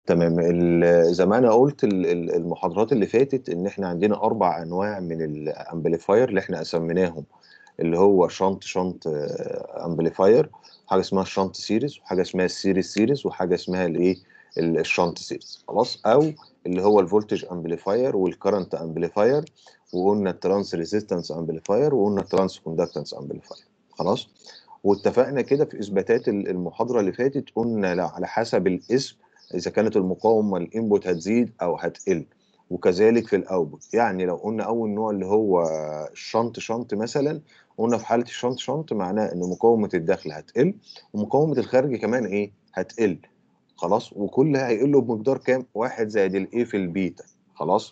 تمام ال- زي ما انا قلت ال- ال- المحاضرات اللي فاتت ان احنا عندنا اربع انواع من الامبليفاير اللي احنا قسمناهم اللي هو شنط شنط امبليفاير حاجه اسمها الشنط سيريز وحاجه اسمها السيريز سيريز وحاجه اسمها الايه ال- الشنط سيريز خلاص او اللي هو الفولتج امبليفاير والكرنت امبليفاير وقلنا الترانس ريزيستنس امبليفاير وقلنا الترانس كوندكتنس امبليفاير خلاص واتفقنا كده في اثباتات ال- المحاضره اللي فاتت قلنا لا على حسب الاسم اذا كانت المقاومه الانبوت هتزيد او هتقل وكذلك في الاوتبوت يعني لو قلنا اول نوع اللي هو الشنط شنط مثلا قلنا في حاله الشنط شنط معناه ان مقاومه الدخل هتقل ومقاومه الخارج كمان ايه هتقل خلاص وكل هيقل بمقدار كام واحد زائد الايه في البيتا خلاص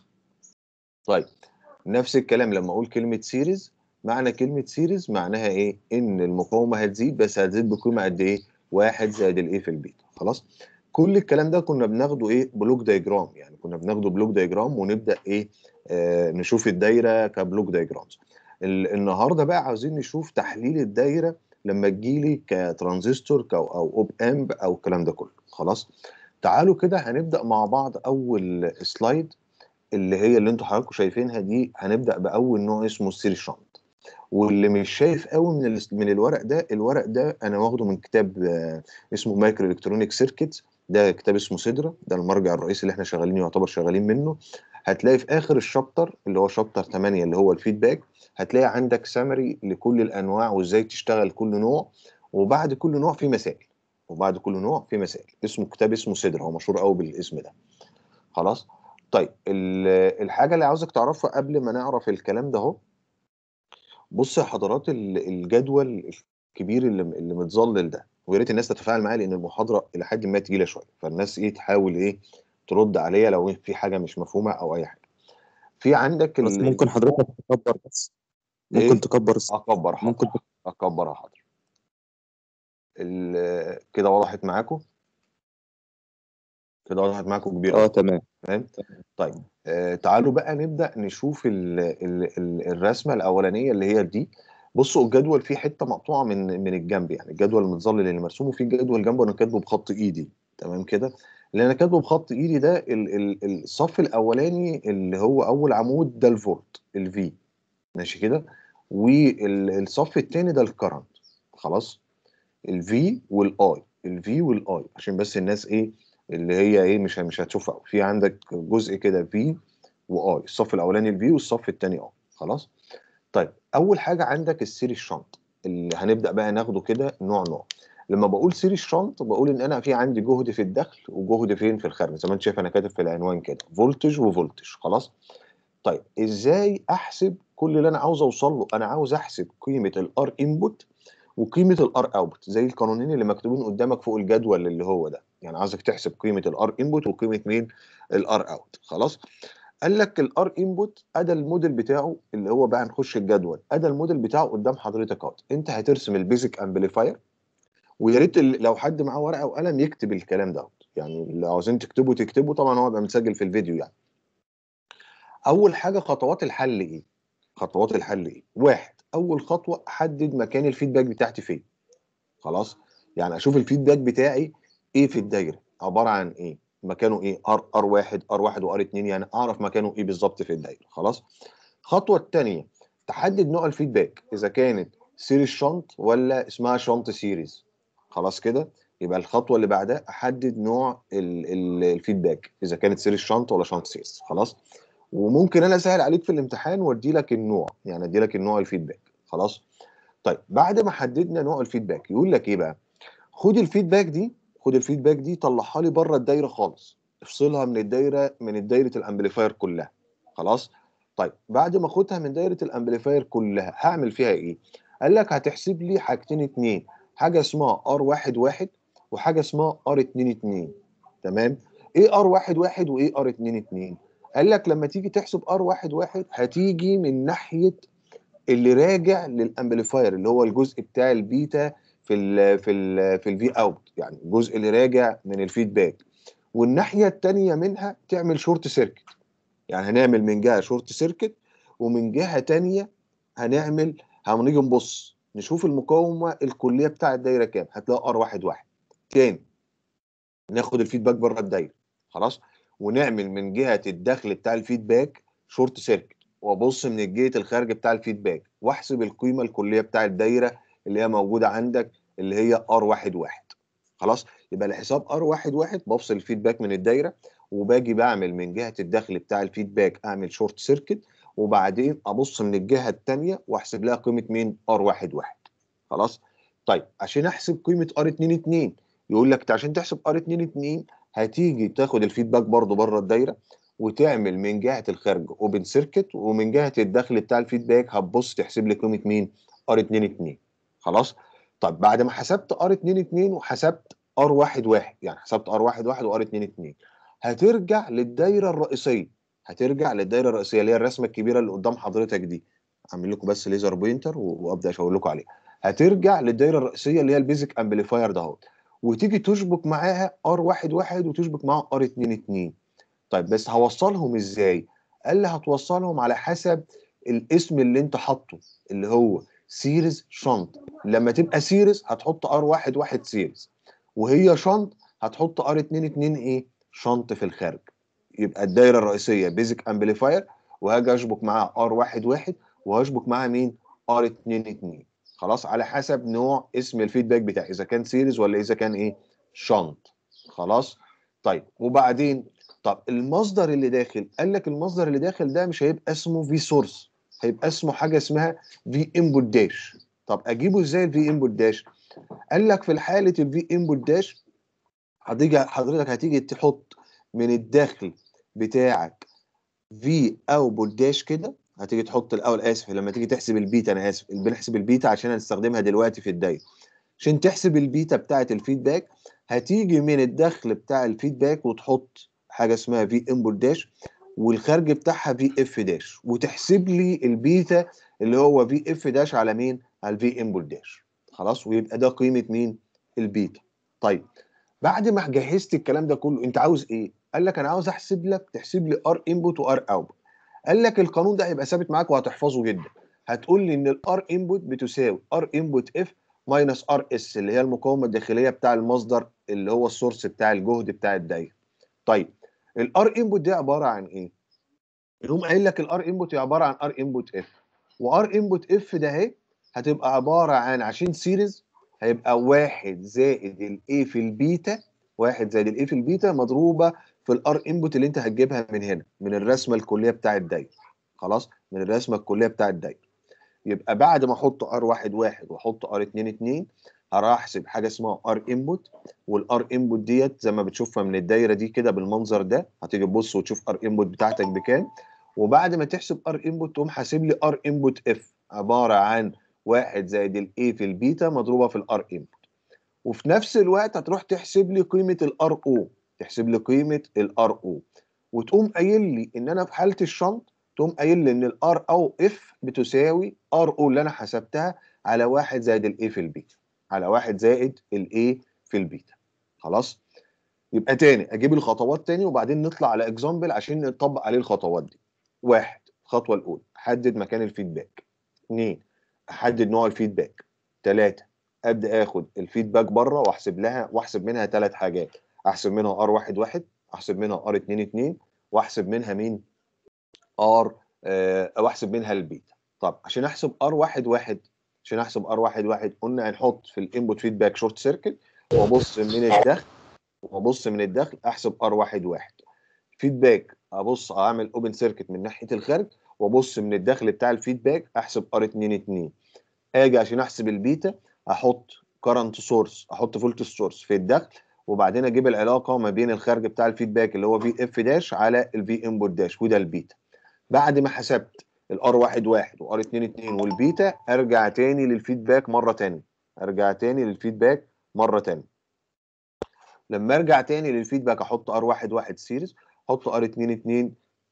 طيب نفس الكلام لما اقول كلمه سيريز معنى كلمه سيريز معناها ايه ان المقاومه هتزيد بس هتزيد بقيمه قد ايه واحد زائد الايه في البيتا خلاص كل الكلام ده كنا بناخده ايه بلوك دايجرام يعني كنا بناخده بلوك دايجرام ونبدا ايه آه نشوف الدايره كبلوك دايجرامز ال- النهارده بقى عاوزين نشوف تحليل الدايره لما تجيلي كترانزستور كو- او اوب امب او الكلام ده كله خلاص تعالوا كده هنبدا مع بعض اول سلايد اللي هي اللي انتوا حضراتكم شايفينها دي هنبدا باول نوع اسمه السيري شنط واللي مش شايف قوي من ال- من الورق ده الورق ده انا واخده من كتاب آه، اسمه مايكرو الكترونيك سيركتس ده كتاب اسمه سيدرا ده المرجع الرئيسي اللي احنا شغالين يعتبر شغالين منه هتلاقي في اخر الشابتر اللي هو شابتر 8 اللي هو الفيدباك هتلاقي عندك سامري لكل الانواع وازاي تشتغل كل نوع وبعد كل نوع في مسائل وبعد كل نوع في مسائل اسمه كتاب اسمه سيدرا هو مشهور قوي بالاسم ده خلاص طيب ال- الحاجه اللي عاوزك تعرفها قبل ما نعرف الكلام ده اهو بص يا حضرات ال- الجدول الكبير اللي اللي متظلل ده ويا ريت الناس تتفاعل معايا لان المحاضره الى حد ما تقيله شويه فالناس ايه تحاول ايه ترد عليا لو في حاجه مش مفهومه او اي حاجه في عندك بس ال- ممكن حضرتك تكبر بس إيه؟ ممكن تكبر الس- اكبر حاضر ممكن اكبرها حاضر ال- كده وضحت معاكم كده وضحت معاكم كبير اه أوي. تمام تمام طيب آه تعالوا بقى نبدا نشوف ال ال ال الرسمه الاولانيه اللي هي دي بصوا الجدول فيه حته مقطوعه من من الجنب يعني الجدول المتظلل اللي مرسوم وفيه جدول جنبه انا كاتبه بخط ايدي تمام كده اللي انا كاتبه بخط ايدي ده ال ال الصف الاولاني اللي هو اول عمود ده الفولت الفي ماشي كده والصف الثاني ده الكرنت خلاص الفي والاي الفي والاي عشان بس الناس ايه اللي هي ايه مش مش هتشوفها أوي. في عندك جزء كده في واي الصف الاولاني الفي والصف الثاني اي خلاص طيب اول حاجه عندك السيري الشنط اللي هنبدا بقى ناخده كده نوع نوع لما بقول سيري الشنط بقول ان انا في عندي جهد في الدخل وجهد فين في الخارج زي ما انت شايف انا كاتب في العنوان كده فولتج وفولتج خلاص طيب ازاي احسب كل اللي انا عاوز اوصل له انا عاوز احسب قيمه الار انبوت وقيمه الار اوتبوت زي القانونين اللي مكتوبين قدامك فوق الجدول اللي هو ده يعني عاوزك تحسب قيمه الار انبوت وقيمه مين الار اوت خلاص قال لك الار انبوت ادى الموديل بتاعه اللي هو بقى نخش الجدول ادى الموديل بتاعه قدام حضرتك اهوت انت هترسم البيزك امبليفاير ويا ريت ال- لو حد معاه ورقه وقلم يكتب الكلام ده يعني لو عاوزين تكتبوا تكتبوا طبعا هو بقى متسجل في الفيديو يعني اول حاجه خطوات الحل ايه خطوات الحل ايه واحد اول خطوه احدد مكان الفيدباك بتاعتي فين خلاص يعني اشوف الفيدباك بتاعي ايه في الدايره عباره عن ايه مكانه ايه ار ار 1 ار 1 وار 2 يعني اعرف مكانه ايه بالظبط في الدايره خلاص الخطوه الثانيه تحدد نوع الفيدباك اذا كانت سيريز شنط ولا اسمها شنط سيريز خلاص كده يبقى الخطوه اللي بعدها احدد نوع ال ال الفيدباك اذا كانت سيريز شنط ولا شنط سيريز خلاص وممكن انا اسهل عليك في الامتحان وادي لك النوع يعني ادي لك النوع الفيدباك خلاص طيب بعد ما حددنا نوع الفيدباك يقول لك ايه بقى خد الفيدباك دي خد الفيدباك دي طلعها لي بره الدايره خالص افصلها من الدايره من دايره الامبليفاير كلها خلاص طيب بعد ما اخدها من دايره الامبليفاير كلها هعمل فيها ايه قال لك هتحسب لي حاجتين اتنين حاجه اسمها ار واحد واحد وحاجه اسمها ار اتنين اتنين تمام ايه ار واحد واحد وايه ار اتنين اتنين قال لك لما تيجي تحسب ار واحد واحد هتيجي من ناحيه اللي راجع للامبليفاير اللي هو الجزء بتاع البيتا في ال في ال في الفي اوت يعني الجزء اللي راجع من الفيدباك والناحيه الثانيه منها تعمل شورت سيركت يعني هنعمل من جهه شورت سيركت ومن جهه ثانيه هنعمل هنيجي نبص نشوف المقاومه الكليه بتاع الدايره كام هتلاقي ار واحد واحد تاني ناخد الفيدباك بره الدايره خلاص ونعمل من جهه الدخل بتاع الفيدباك شورت سيركت وابص من جهه الخارج بتاع الفيدباك واحسب القيمه الكليه بتاع الدايره اللي هي موجوده عندك اللي هي ار واحد واحد خلاص يبقى لحساب ار واحد واحد بفصل الفيدباك من الدايره وباجي بعمل من جهه الدخل بتاع الفيدباك اعمل شورت سيركت وبعدين ابص من الجهه الثانيه واحسب لها قيمه مين ار واحد واحد خلاص طيب عشان احسب قيمه ار 2 2 يقول لك عشان تحسب ار 2 2 هتيجي تاخد الفيدباك برضو بره الدايره وتعمل من جهه الخارج اوبن سيركت ومن جهه الدخل بتاع الفيدباك هتبص تحسب لي قيمه مين ار 2 2 خلاص طب بعد ما حسبت ار 2 2 وحسبت ار 1 1 يعني حسبت ار 1 1 وار 2 2 هترجع للدايره الرئيسيه هترجع للدايره الرئيسيه اللي هي الرسمه الكبيره اللي قدام حضرتك دي اعمل لكم بس ليزر بوينتر وابدا اشاور لكم عليها هترجع للدايره الرئيسيه اللي هي البيزك امبليفاير دهوت وتيجي تشبك معاها ار 1 1 وتشبك معاها ار 2 2 طيب بس هوصلهم ازاي قال لي هتوصلهم على حسب الاسم اللي انت حاطه اللي هو سيريز شنط لما تبقى سيريز هتحط ار 1 1 سيريز وهي شنط هتحط ار 2 2 ايه شنط في الخارج يبقى الدايره الرئيسيه بيزك امبليفاير وهاجي اشبك معاها ار 1 1 وهشبك معاها مين ار 2 2 خلاص على حسب نوع اسم الفيدباك بتاعي اذا كان سيريز ولا اذا كان ايه شنط خلاص طيب وبعدين طب المصدر اللي داخل قال لك المصدر اللي داخل ده مش هيبقى اسمه في سورس هيبقى اسمه حاجه اسمها في انبوت داش طب اجيبه ازاي الفي انبوت داش قال لك في حاله الفي انبوت داش هتيجي حضرتك هتيجي تحط من الداخل بتاعك في اوتبوت داش كده هتيجي تحط الاول اسف لما تيجي تحسب البيتا انا اسف بنحسب البيتا عشان هنستخدمها دلوقتي في الدايره عشان تحسب البيتا بتاعه الفيدباك هتيجي من الدخل بتاع الفيدباك وتحط حاجه اسمها في انبوت داش والخارج بتاعها في اف داش وتحسب لي البيتا اللي هو في اف داش على مين على الفي انبوت داش خلاص ويبقى ده قيمه مين البيتا طيب بعد ما جهزت الكلام ده كله انت عاوز ايه قال لك انا عاوز احسب لك تحسب لي ار انبوت وار اوتبوت قال لك القانون ده هيبقى ثابت معاك وهتحفظه جدا هتقول لي ان الار انبوت بتساوي ار انبوت اف ماينس ار اس اللي هي المقاومه الداخليه بتاع المصدر اللي هو السورس بتاع الجهد بتاع الدايره طيب الار انبوت دي عباره عن ايه يقوم قايل لك الار انبوت هي عباره عن ار انبوت اف وار انبوت اف ده اهي هتبقى عباره عن عشان سيريز هيبقى واحد زائد الاي في البيتا واحد زائد الاي في البيتا مضروبه في الار انبوت اللي انت هتجيبها من هنا من الرسمه الكليه بتاع الدايره خلاص من الرسمه الكليه بتاع الدايره يبقى بعد ما احط ار واحد واحد واحط ار اتنين اتنين هروح احسب حاجه اسمها ار انبوت والار انبوت ديت زي ما بتشوفها من الدايره دي كده بالمنظر ده هتيجي تبص وتشوف ار انبوت بتاعتك بكام وبعد ما تحسب ار انبوت تقوم حاسب لي ار انبوت اف عباره عن واحد زائد الاي في البيتا مضروبه في الار انبوت وفي نفس الوقت هتروح تحسب لي قيمه الار او تحسب لي قيمه الار او وتقوم قايل لي ان انا في حاله الشنط تقوم قايل لي ان الار او اف بتساوي ار او اللي انا حسبتها على واحد زائد الاي في البيتا على واحد زائد الاي في البيتا خلاص يبقى تاني اجيب الخطوات تاني وبعدين نطلع على اكزامبل عشان نطبق عليه الخطوات دي واحد الخطوه الاولى احدد مكان الفيدباك اثنين احدد نوع الفيدباك ثلاثه ابدا اخد الفيدباك بره واحسب لها واحسب منها ثلاث حاجات احسب منها ار واحد واحد احسب منها ار اتنين اتنين واحسب منها مين ار آه واحسب منها البيتا طب عشان احسب ار واحد واحد عشان احسب ار واحد واحد قلنا هنحط في الانبوت فيدباك شورت سيركت وابص من الدخل وابص من الدخل احسب ار واحد واحد فيدباك ابص اعمل اوبن سيركت من ناحيه الخارج وابص من الدخل بتاع الفيدباك احسب ار 2 2 اجي عشان احسب البيتا احط كرنت سورس احط فولت سورس في الدخل وبعدين اجيب العلاقه ما بين الخارج بتاع الفيدباك اللي هو في اف داش على الفي انبوت داش وده البيتا بعد ما حسبت الار 1 1 وار 2 2 والبيتا ارجع تاني للفيدباك مره تانية ارجع تاني للفيدباك مره تانية لما ارجع تاني للفيدباك احط ار 1 1 سيريز احط ار 2 2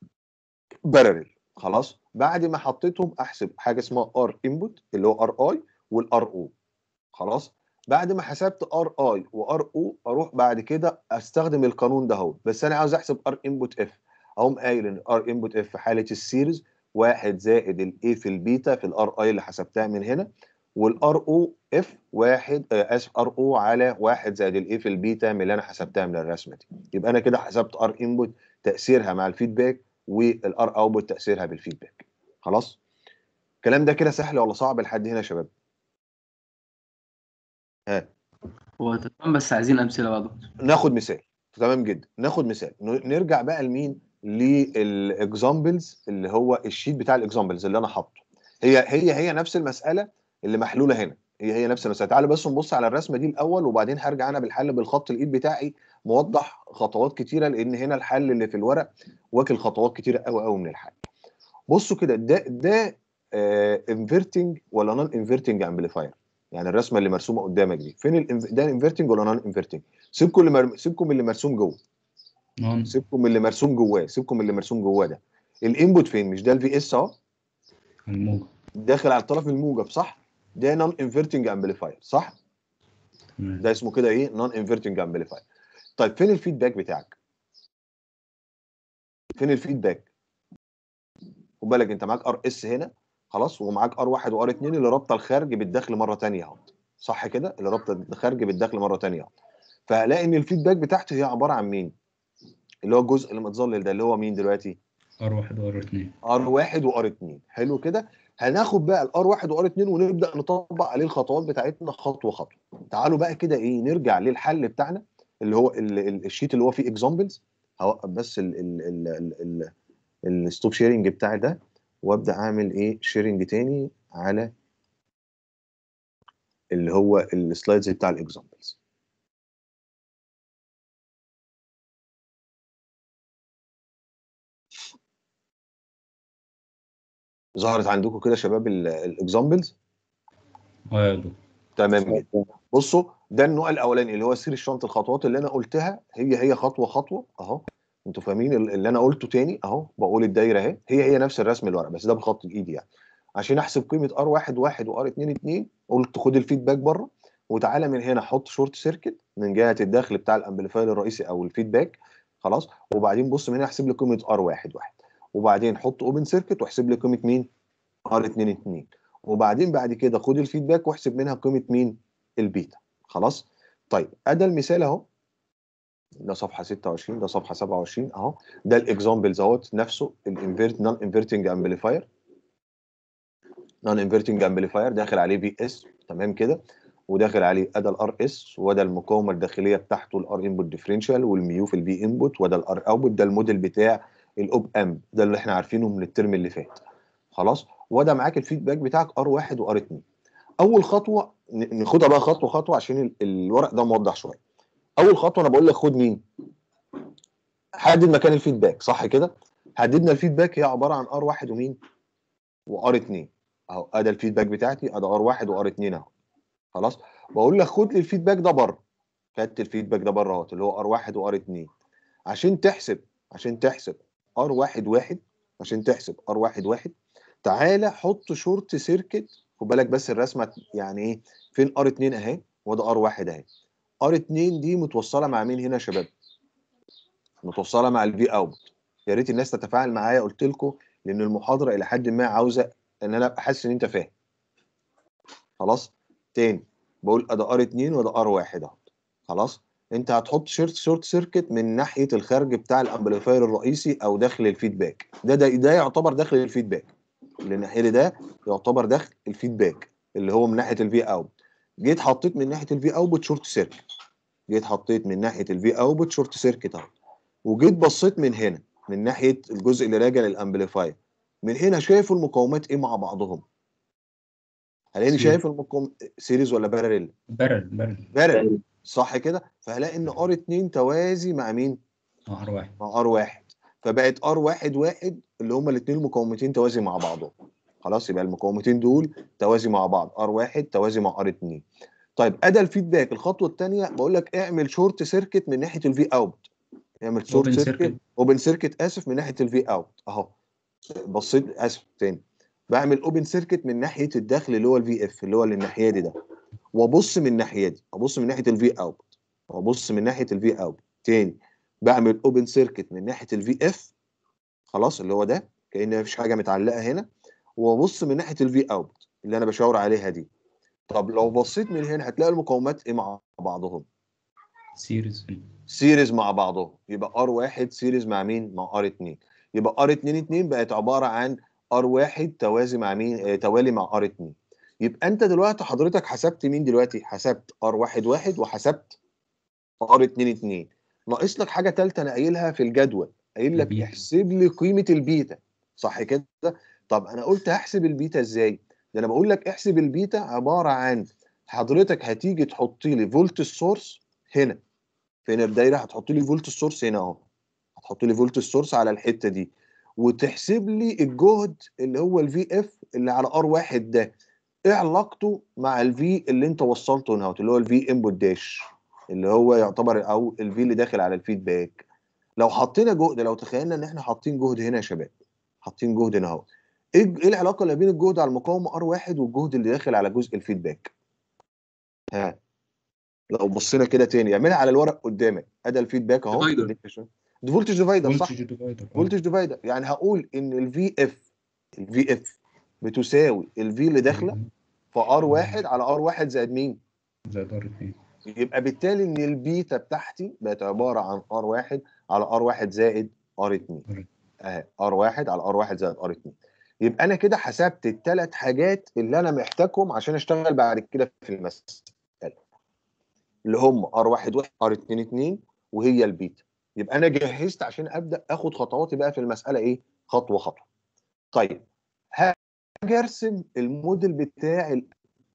بارلل خلاص بعد ما حطيتهم احسب حاجه اسمها ار انبوت اللي هو ار اي والار او خلاص بعد ما حسبت ار اي وار او اروح بعد كده استخدم القانون ده اهو بس انا عاوز احسب ار انبوت اف اقوم قايل ان ار انبوت اف في حاله السيريز واحد زائد الاي في البيتا في الار اي اللي حسبتها من هنا والار او اف واحد آه، اسف ار او على واحد زائد الاي في البيتا من اللي انا حسبتها من الرسمه دي يبقى انا كده حسبت ار انبوت تاثيرها مع الفيدباك والار اوتبوت تاثيرها بالفيدباك خلاص الكلام ده كده سهل ولا صعب لحد هنا يا شباب ها هو تمام بس عايزين امثله بقى يا دكتور ناخد مثال تمام جدا ناخد مثال ن- نرجع بقى لمين للاكزامبلز اللي هو الشيت بتاع الاكزامبلز اللي انا حاطه هي هي هي نفس المساله اللي محلوله هنا هي هي نفس المساله تعالى بس نبص على الرسمه دي الاول وبعدين هرجع انا بالحل بالخط الايد بتاعي موضح خطوات كتيره لان هنا الحل اللي في الورق واكل خطوات كتيره قوي قوي من الحل بصوا كده ده ده انفيرتنج ولا نون انفيرتنج امبليفاير يعني الرسمه اللي مرسومه قدامك دي فين الانف... ده انفيرتنج ولا نون انفيرتنج سيبكم اللي مر... سيبكم من اللي مرسوم جوه نون سيبكم من اللي مرسوم جواه سيبكم من اللي مرسوم جواه ده الانبوت فين مش ده الفي اس اهو الموجة داخل على الطرف الموجب صح ده نون انفيرتنج امبليفاير صح تمام ده اسمه كده ايه نون انفيرتنج امبليفاير طيب فين الفيدباك بتاعك فين الفيدباك خد بالك انت معاك ار اس هنا خلاص ومعاك ار 1 وار 2 اللي رابطه الخارج بالداخل مره ثانيه اهو صح كده اللي رابطه الخارج بالداخل مره ثانيه اهو فهلاقي ان الفيدباك بتاعته هي عباره عن مين اللي هو الجزء اللي متظلل ده اللي هو مين دلوقتي ار واحد وار اتنين ار 1 وار 2 حلو كده هناخد بقى الار 1 وار 2 ونبدا نطبق عليه الخطوات بتاعتنا خطوه خطوه تعالوا بقى كده ايه نرجع للحل بتاعنا اللي هو ال- ال- الشيت اللي هو فيه اكزامبلز هوقف بس ال ال ال ال ال الستوب شيرنج بتاعي ده وابدا اعمل ايه شيرنج تاني على اللي هو السلايدز بتاع الاكزامبلز ظهرت عندكم كده شباب الاكزامبلز اه يا دكتور تمام جدا بصوا ده النوع الاولاني اللي هو سير الشنط الخطوات اللي انا قلتها هي هي خطوه خطوه اهو انتوا فاهمين ال- اللي انا قلته تاني اهو بقول الدايره اهي هي هي نفس الرسم الورق بس ده بخط الايد يعني عشان احسب قيمه ار 1 1 وار 2 2 قلت خد الفيدباك بره وتعالى من هنا حط شورت سيركت من جهه الداخل بتاع الامبليفاير الرئيسي او الفيدباك خلاص وبعدين بص من هنا احسب لي قيمه ار 1 1 وبعدين حط اوبن سيركت واحسب لي قيمه مين ار 2 2 وبعدين بعد كده خد الفيدباك واحسب منها قيمه مين البيتا خلاص طيب ادى المثال اهو ده صفحه 26 ده صفحه 27 اهو ده الاكزامبلز اهوت نفسه الانفيرت نون انفيرتنج امبليفاير نون انفيرتنج امبليفاير داخل عليه في اس تمام كده وداخل عليه ادى الار اس وده المقاومه الداخليه بتاعته الار انبوت ديفرنشال والميو في البي انبوت وده الار اوتبوت ده الموديل بتاع الاوب ام ده اللي احنا عارفينه من الترم اللي فات خلاص وده معاك الفيدباك بتاعك ار 1 وار 2 اول خطوه ن- ناخدها بقى خطوه خطوه عشان ال- الورق ده موضح شويه اول خطوه انا بقول لك خد مين حدد مكان الفيدباك صح كده حددنا الفيدباك هي عباره عن ار 1 ومين وار 2 اهو ادي الفيدباك بتاعتي ادي ار 1 وار 2 اهو خلاص بقول لك خد لي الفيدباك ده بره خدت الفيدباك ده بره اهوت اللي هو ار 1 وار 2 عشان تحسب عشان تحسب ار 1 1 عشان تحسب ار 1 1 تعالى حط شورت سيركت خد بالك بس الرسمه يعني ايه فين ار 2 اهي وده ار 1 اهي ار 2 دي متوصله مع مين هنا يا شباب متوصله مع الفي اوت يا ريت الناس تتفاعل معايا قلت لكم لان المحاضره الى حد ما عاوزه ان انا ابقى حاسس ان انت فاهم خلاص تاني بقول ادي ار 2 وده ار 1 اهو خلاص انت هتحط شورت شورت سيركت من ناحيه الخارج بتاع الامبليفاير الرئيسي او داخل الفيدباك ده ده ده يعتبر داخل الفيدباك اللي الناحيه دي ده يعتبر داخل الفيدباك اللي هو من ناحيه الفي اوت جيت حطيت من ناحيه الفي اوت شورت سيركت جيت حطيت من ناحيه الفي اوت شورت سيركت اهو وجيت بصيت من هنا من ناحيه الجزء اللي راجع للامبليفاير من هنا شايفوا المقاومات ايه مع بعضهم هلاقيني سيريز. شايف المقاوم سيريز ولا بارل برل برل بارل صح كده فهلاقي ان ار 2 توازي مع مين ار واحد مع ار 1 فبقت ار 1 1 اللي هما الاثنين المقاومتين توازي مع بعضهم خلاص يبقى المقاومتين دول توازي مع بعض ار 1 توازي مع ار 2 طيب ادى الفيدباك الخطوه الثانيه بقول لك اعمل شورت سيركت من ناحيه الفي اوت اعمل شورت Open سيركت circuit. اوبن سيركت اسف من ناحيه الفي اوت اهو بصيت اسف تاني بعمل اوبن سيركت من ناحيه الداخل اللي هو الفي اف اللي هو اللي الناحيه دي ده وابص من الناحيه دي ابص من ناحيه الفي اوت وابص من ناحيه الفي اوت تاني بعمل اوبن سيركت من ناحيه الفي اف خلاص اللي هو ده كان مفيش حاجه متعلقه هنا وابص من ناحيه الفي اوت اللي انا بشاور عليها دي طب لو بصيت من هنا هتلاقي المقاومات ايه مع بعضهم سيريز سيريز مع بعضهم يبقى ار واحد سيريز مع مين مع ار 2 يبقى ار 2 2 بقت عباره عن ار واحد توازي مع مين آه توالي مع ار 2 يبقى انت دلوقتي حضرتك حسبت مين دلوقتي حسبت ار واحد واحد وحسبت ار 2 2 ناقص لك حاجه ثالثه انا قايلها في الجدول قايل لك البيتا. احسب لي قيمه البيتا صح كده طب انا قلت هحسب البيتا ازاي ده انا بقول لك احسب البيتا عباره عن حضرتك هتيجي تحط لي فولت السورس هنا فين الدايره هتحط لي فولت السورس هنا اهو هتحط لي فولت السورس على الحته دي وتحسب لي الجهد اللي هو الفي اف اللي على ار واحد ده ايه علاقته مع الفي اللي انت وصلته هنا اللي هو الفي انبوت داش اللي هو يعتبر او الفي اللي داخل على الفيدباك لو حطينا جهد لو تخيلنا ان احنا حاطين جهد هنا يا شباب حاطين جهد هنا اهو ايه ايه العلاقه اللي بين الجهد على المقاومه ار واحد والجهد اللي داخل على جزء الفيدباك ها لو بصينا كده تاني اعملها على الورق قدامك ادي الفيدباك اهو Divider. دي فولتج ديفايدر صح فولتج ديفايدر فولتج ديفايدر يعني هقول ان الفي اف الفي اف بتساوي الفي اللي داخله في ار واحد على ار واحد زائد مين؟ زائد ار 2 يبقى بالتالي ان البيتا بتاعتي بقت عباره عن ار واحد على ار واحد زائد ار 2 اهي ار واحد على ار واحد زائد ار 2 يبقى انا كده حسبت الثلاث حاجات اللي انا محتاجهم عشان اشتغل بعد كده في المساله اللي هم ار واحد واحد ار 2 2 وهي البيتا يبقى انا جهزت عشان ابدا اخد خطواتي بقى في المساله ايه خطوه خطوه طيب هاجي ارسم الموديل بتاع ال-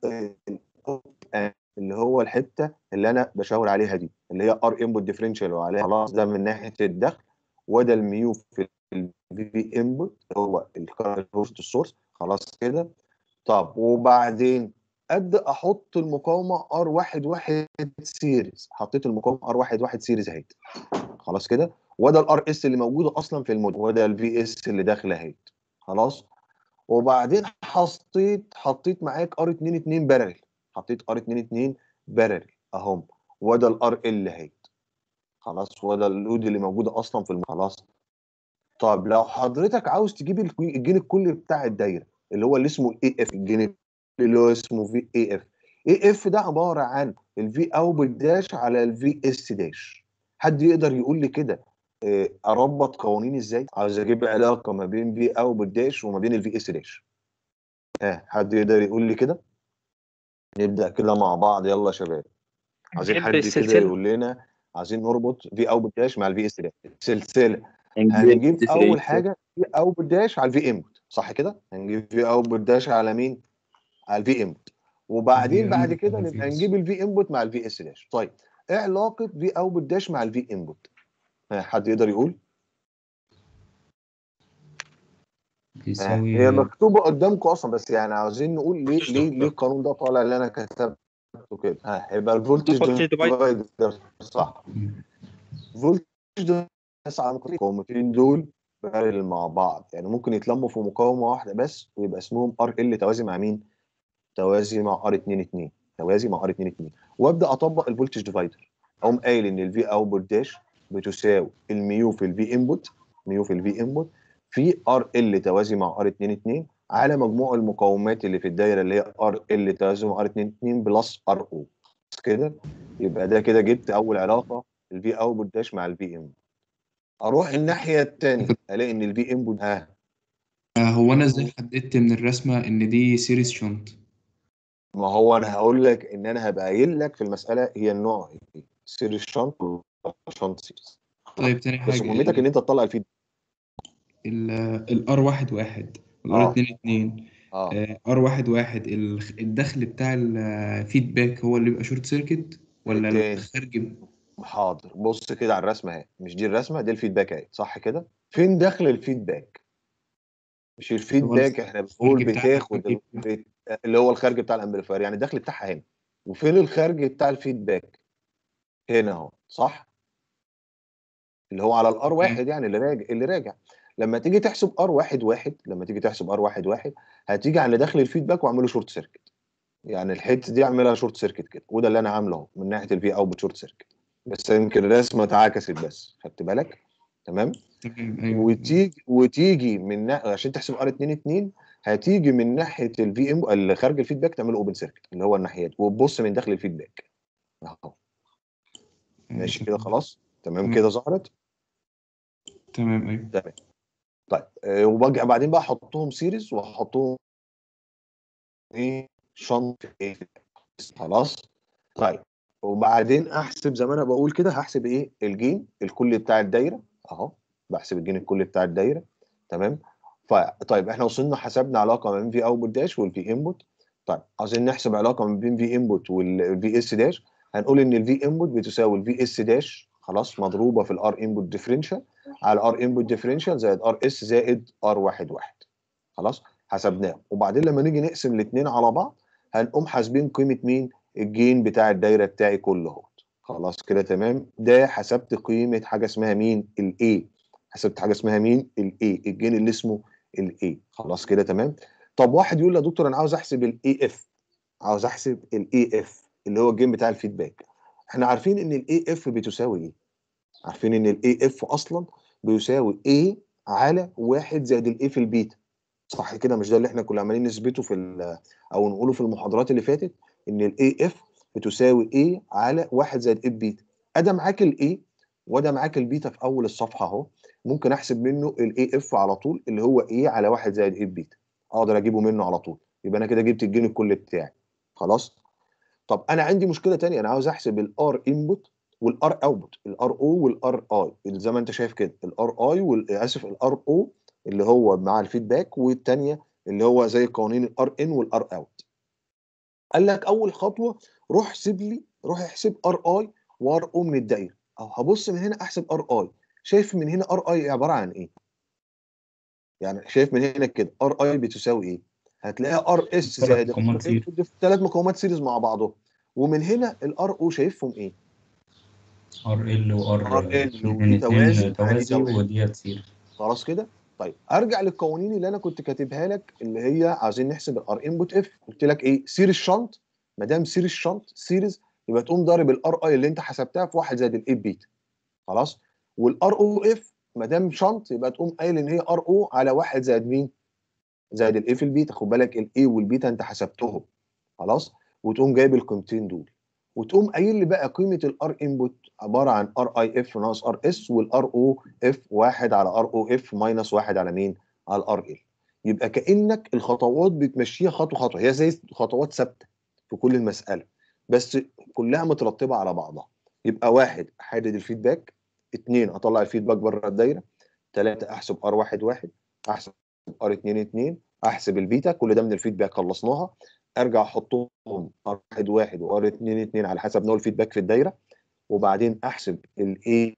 ال- اللي هو الحته اللي انا بشاور عليها دي اللي هي ار انبوت ديفرنشال وعليها خلاص ده من ناحيه الدخل وده الميو في الفي انبوت هو الكارنت السورس خلاص كده طب وبعدين ابدا احط المقاومه ار واحد واحد سيريز حطيت المقاومه ار واحد واحد سيريز اهيت خلاص كده وده الار اس اللي موجوده اصلا في الموديل وده الفي اس اللي داخله اهيت خلاص وبعدين حطيت حطيت معاك ار 2 2 بارل حطيت ار 2 2 بارل اهم وده الار ال اهيت خلاص وده اللود اللي موجوده اصلا في الم... خلاص طب لو حضرتك عاوز تجيب الكوي- الجين الكلي بتاع الدايره اللي هو اللي اسمه الاي اف الجين اللي هو اسمه في اي اف اي اف ده عباره عن الفي اوت داش على الفي اس داش حد يقدر يقول لي كده آه، اربط قوانين ازاي عاوز اجيب علاقه ما بين في اوت داش وما بين الفي اس داش ها حد يقدر يقول لي كده نبدا كده مع بعض يلا يا شباب عايزين نجيب حد كده السلسلة. يقول لنا عايزين نربط في اوت داش مع الفي اس داش سلسله هنجيب هنجيب اول الديفرنشال. حاجه في اوت داش على الفي انبوت صح كده هنجيب في اوت داش على مين على الفي انبوت وبعدين الفي بعد input كده على نبقى الفي اس. نجيب الفي انبوت مع الفي اس داش طيب ايه علاقه في اوت داش مع الفي انبوت حد يقدر يقول آه، بيساوي هي مكتوبه قدامكم اصلا بس يعني عاوزين نقول ليه ليه ليه القانون ده طالع اللي انا كتبته كده ها هيبقى الفولتج voltage divider. ديفايدر صح مم. فولتج ديفايدر على المقاومتين دول بارل مع بعض يعني ممكن يتلموا في مقاومه واحده بس ويبقى اسمهم ار ال توازي مع مين؟ توازي مع ار 2 2 توازي مع ار 2 2 وابدا اطبق الفولتج ديفايدر اقوم قايل ان الفي اوتبوت داش بتساوي الميو في الفي انبوت ميو في الفي انبوت في ار ال توازي مع ار 2 2 على مجموع المقاومات اللي في الدايره اللي هي ار ال توازي مع ار 2 2 بلس ار او كده يبقى ده كده جبت اول علاقه الفي اوتبوت داش مع الفي انبوت اروح الناحيه الثانيه الاقي ان الفي انبوت ها آه، هو انا ازاي حددت من الرسمه ان دي سيريز شنط ما هو انا هقول لك ان انا هبقى قايل لك في المساله هي النوع ايه سيريس شنط ولا شنط سيريس طيب تاني بس حاجه مهمتك ان انت تطلع الفيد الار واحد واحد والار آه. اتنين اتنين اه ار واحد واحد ال- الدخل بتاع الفيدباك هو اللي بيبقى شورت سيركت ولا التاني. الخارج حاضر بص كده على الرسمه اهي مش دي الرسمه دي الفيدباك اهي صح كده فين دخل الفيدباك مش الفيدباك احنا بنقول بتاع بتاخد الأمبليفاير. بت- اللي هو الخارج بتاع الامبليفاير يعني الدخل بتاعها هنا وفين الخارج بتاع الفيدباك هنا اهو صح اللي هو على الار واحد يعني اللي راجع اللي راجع لما تيجي تحسب ار واحد واحد لما تيجي تحسب ار واحد واحد هتيجي على داخل الفيدباك واعمله شورت سيركت يعني الحته دي اعملها شورت سيركت كده وده اللي انا عامله اهو من ناحيه الفي اوت شورت سيركت بس يمكن الرسمه اتعكست بس خدت بالك تمام تمام ايوه وتيجي وتيجي من نا... عشان تحسب ار 2 2 هتيجي من ناحيه الفي ام اللي خارج الفيدباك تعمله اوبن سيركت اللي هو الناحيه دي وتبص من داخل الفيدباك اهو ماشي كده خلاص تمام تمام. كده ظهرت تمام ايوه تمام طيب آه، وبرجع بعدين بقى احطهم سيريز واحطهم ايه شنط ايه خلاص طيب وبعدين احسب زي ما انا بقول كده هحسب ايه الجين الكلي بتاع الدايره اهو بحسب الجين الكلي بتاع الدايره تمام فطيب احنا وصلنا حسبنا علاقه ما بين في اوتبوت داش والفي انبوت طيب عايزين نحسب علاقه ما بين في انبوت والفي اس داش هنقول ان الفي انبوت بتساوي الفي اس داش خلاص مضروبه في الار انبوت ديفرنشال على ار انبوت ديفرنشال زائد ار اس زائد ار واحد واحد خلاص حسبناه وبعدين لما نيجي نقسم الاثنين على بعض هنقوم حاسبين قيمه مين الجين بتاع الدايره بتاعي كله اهو خلاص كده تمام ده حسبت قيمه حاجه اسمها مين الاي حسبت حاجه اسمها مين الاي الجين اللي اسمه الاي خلاص كده تمام طب واحد يقول لي يا دكتور انا عاوز احسب الاي اف عاوز احسب الاي اف اللي هو الجين بتاع الفيدباك احنا عارفين ان الاي اف بتساوي ايه عارفين ان الاي اف اصلا بيساوي ايه على واحد زائد الاي في البيتا صح كده مش ده اللي احنا كنا عمالين نثبته في ال- او نقوله في المحاضرات اللي فاتت ان الاي اف بتساوي ايه على واحد زائد اف بيتا ادى معاك الاي وده معاك البيتا في اول الصفحه اهو ممكن احسب منه الاي اف على طول اللي هو ايه على واحد زائد اف بيتا اقدر اجيبه منه على طول يبقى انا كده جبت الجين الكلي بتاعي خلاص طب انا عندي مشكله تانية انا عاوز احسب الار انبوت والار اوتبوت الار او والار اي زي ما انت شايف كده الار اي والاسف الار او اللي هو مع الفيدباك والثانيه اللي هو زي قوانين الار ان والار اوت قال لك اول خطوه روح احسب لي روح احسب ار اي وار او من الدايره او هبص من هنا احسب ار اي شايف من هنا ار اي عباره عن ايه يعني شايف من هنا كده ار اي بتساوي ايه هتلاقيها ار اس ثلاث زائد مقاومات سيريز. ثلاث مقاومات سيريز مع بعضهم ومن هنا الار او شايفهم ايه ار ال وار RL من ودي توازي، اتنين ودي توازي توازي. وديت سيريز خلاص كده طيب ارجع للقوانين اللي انا كنت كاتبها لك اللي هي عايزين نحسب الار انبوت اف قلت لك ايه سير الشنط ما دام سير الشنط سيريز يبقى تقوم ضارب الار اي اللي انت حسبتها في 1 زائد الاف بيتا خلاص والار او اف ما دام شنط يبقى تقوم قايل ان هي ار او على 1 زائد مين زائد الاف البيتا خد بالك الاي والبيتا انت حسبتهم خلاص وتقوم جايب القيمتين دول وتقوم قايل لي بقى قيمه الار انبوت عباره عن ار اي اف ناقص ار اس والار او اف 1 على ار او اف ماينس 1 على مين؟ على الار ال يبقى كانك الخطوات بتمشيها خطوه خطوه هي زي خطوات ثابته في كل المساله بس كلها مترتبه على بعضها يبقى واحد احدد الفيدباك اثنين اطلع الفيدباك بره الدايره ثلاثه احسب ار واحد واحد احسب ار 2 2 احسب البيتا كل ده من الفيدباك خلصناها ارجع احطهم ار 1 1 وار 2 2 على حسب نوع الفيدباك في الدايره وبعدين احسب الاي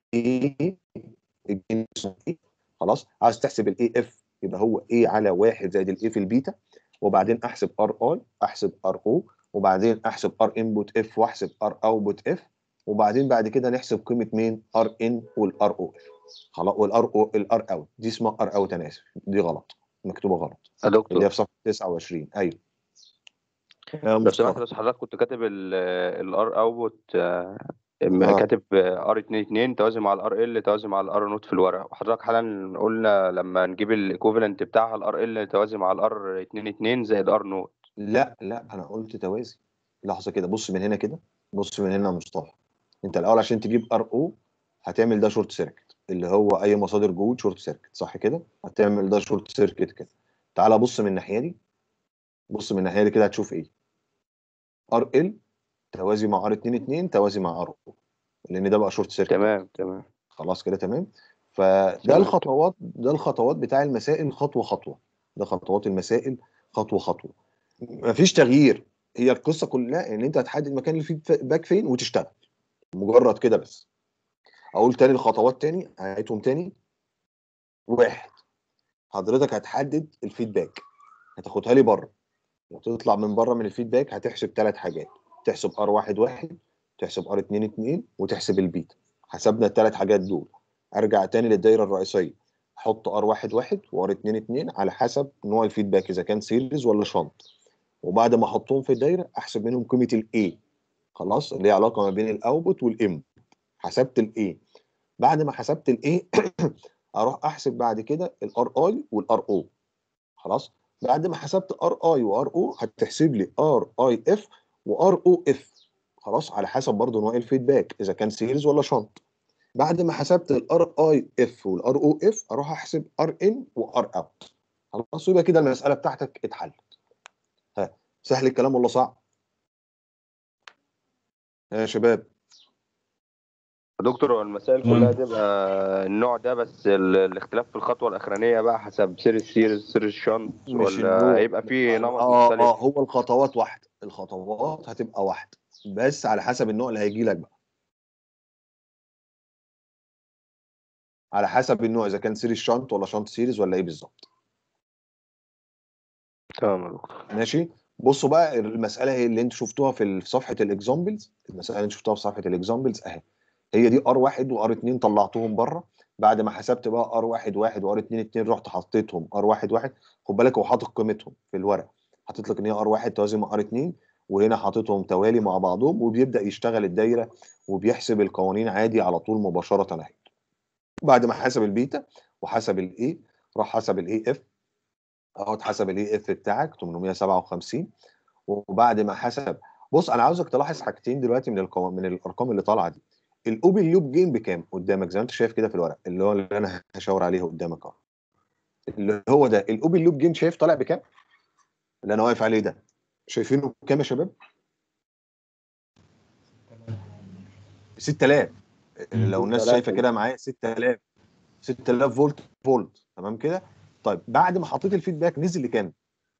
خلاص عايز تحسب الاي اف يبقى هو اي على 1 زائد الاي في البيتا وبعدين احسب ار اي احسب ار او وبعدين احسب ار انبوت اف واحسب ار اوتبوت اف وبعدين بعد كده نحسب قيمه مين ار ان والار او اف خلاص والار او الار اوت دي اسمها ار اوت انا اسف دي غلط مكتوبه غلط يا اللي دكتور هي في صفحه 29 ايوه يا لو مصطفى. سمحت بس حضرتك كنت كاتب الار اوتبوت آه. كاتب ار 2 2 توازي مع الار ال توازي مع الار نوت في الورقه وحضرتك حالا قلنا لما نجيب الايكوفالنت بتاعها الار ال توازي مع الار 2 2 زائد ار نوت لا لا انا قلت توازي لحظه كده بص من هنا كده بص من هنا يا مصطفى انت الاول عشان تجيب ار او هتعمل ده شورت سيركت اللي هو اي مصادر جهود شورت سيركت صح كده هتعمل ده شورت سيركت كده تعالى بص من الناحيه دي بص من الناحيه دي كده هتشوف ايه ار ال توازي مع ار 2 2 توازي مع ار او لان ده بقى شورت سيركت تمام تمام خلاص كده تمام فده تمام. الخطوات ده الخطوات بتاع المسائل خطوه خطوه ده خطوات المسائل خطوه خطوه مفيش تغيير هي القصه كلها ان انت هتحدد مكان الفيدباك فين وتشتغل مجرد كده بس اقول تاني الخطوات تاني هعيدهم تاني واحد حضرتك هتحدد الفيدباك هتاخدها لي بره وتطلع من بره من الفيدباك هتحسب ثلاث حاجات تحسب ار واحد واحد تحسب ار 2 2 وتحسب البيتا حسبنا الثلاث حاجات دول ارجع تاني للدايره الرئيسيه احط ار واحد واحد وار 2 2 على حسب نوع الفيدباك اذا كان سيريز ولا شنط وبعد ما احطهم في الدايره احسب منهم قيمه الاي خلاص اللي هي علاقه ما بين الاوتبوت والام حسبت الاي بعد ما حسبت الاي اروح احسب بعد كده الار اي والار او خلاص بعد ما حسبت ار اي وار او هتحسب لي ار اي اف وار او اف خلاص على حسب برضه نوع الفيدباك اذا كان سيريز ولا شنط بعد ما حسبت الار اي اف والار او اف اروح احسب ار ان وار اوت خلاص يبقى كده المساله بتاعتك اتحلت ها سهل الكلام ولا صعب يا شباب دكتور هو المسائل تمام. كلها تبقى النوع ده بس ال- الاختلاف في الخطوه الاخرانيه بقى حسب سيريز سيريز سيريز شنط مش ولا النوع. هيبقى في نمط اه مختلف اه هو الخطوات واحده الخطوات هتبقى واحده بس على حسب النوع اللي هيجي لك بقى على حسب النوع اذا كان سيريز شنط ولا شنط سيريز ولا ايه بالظبط تمام يا دكتور ماشي بصوا بقى المساله هي اللي انتوا شفتوها في ال- في صفحه الاكزامبلز المساله اللي انتوا شفتوها في صفحه الاكزامبلز اهي هي دي ار واحد وار اتنين طلعتهم بره بعد ما حسبت بقى ار واحد واحد وار اتنين اتنين رحت حطيتهم ار واحد واحد خد بالك هو حاطط قيمتهم في الورق حاطط لك ان هي ار واحد توازي مع ار اتنين وهنا حاططهم توالي مع بعضهم وبيبدا يشتغل الدايره وبيحسب القوانين عادي على طول مباشره اهي بعد ما حسب البيتا وحسب الاي راح حسب الاي اف اهو اتحسب الاي اف بتاعك 857 وبعد ما حسب بص انا عاوزك تلاحظ حاجتين دلوقتي من القو... من الارقام اللي طالعه دي الاوبن لوب جين بكام قدامك زي ما انت شايف كده في الورق اللي هو اللي انا هشاور عليه قدامك اهو اللي هو ده الاوبن لوب جين شايف طالع بكام اللي انا واقف عليه ده شايفينه بكام يا شباب 6000 لو الناس 6000 شايفه كده معايا 6000 6000 فولت فولت تمام كده طيب بعد ما حطيت الفيدباك نزل لكام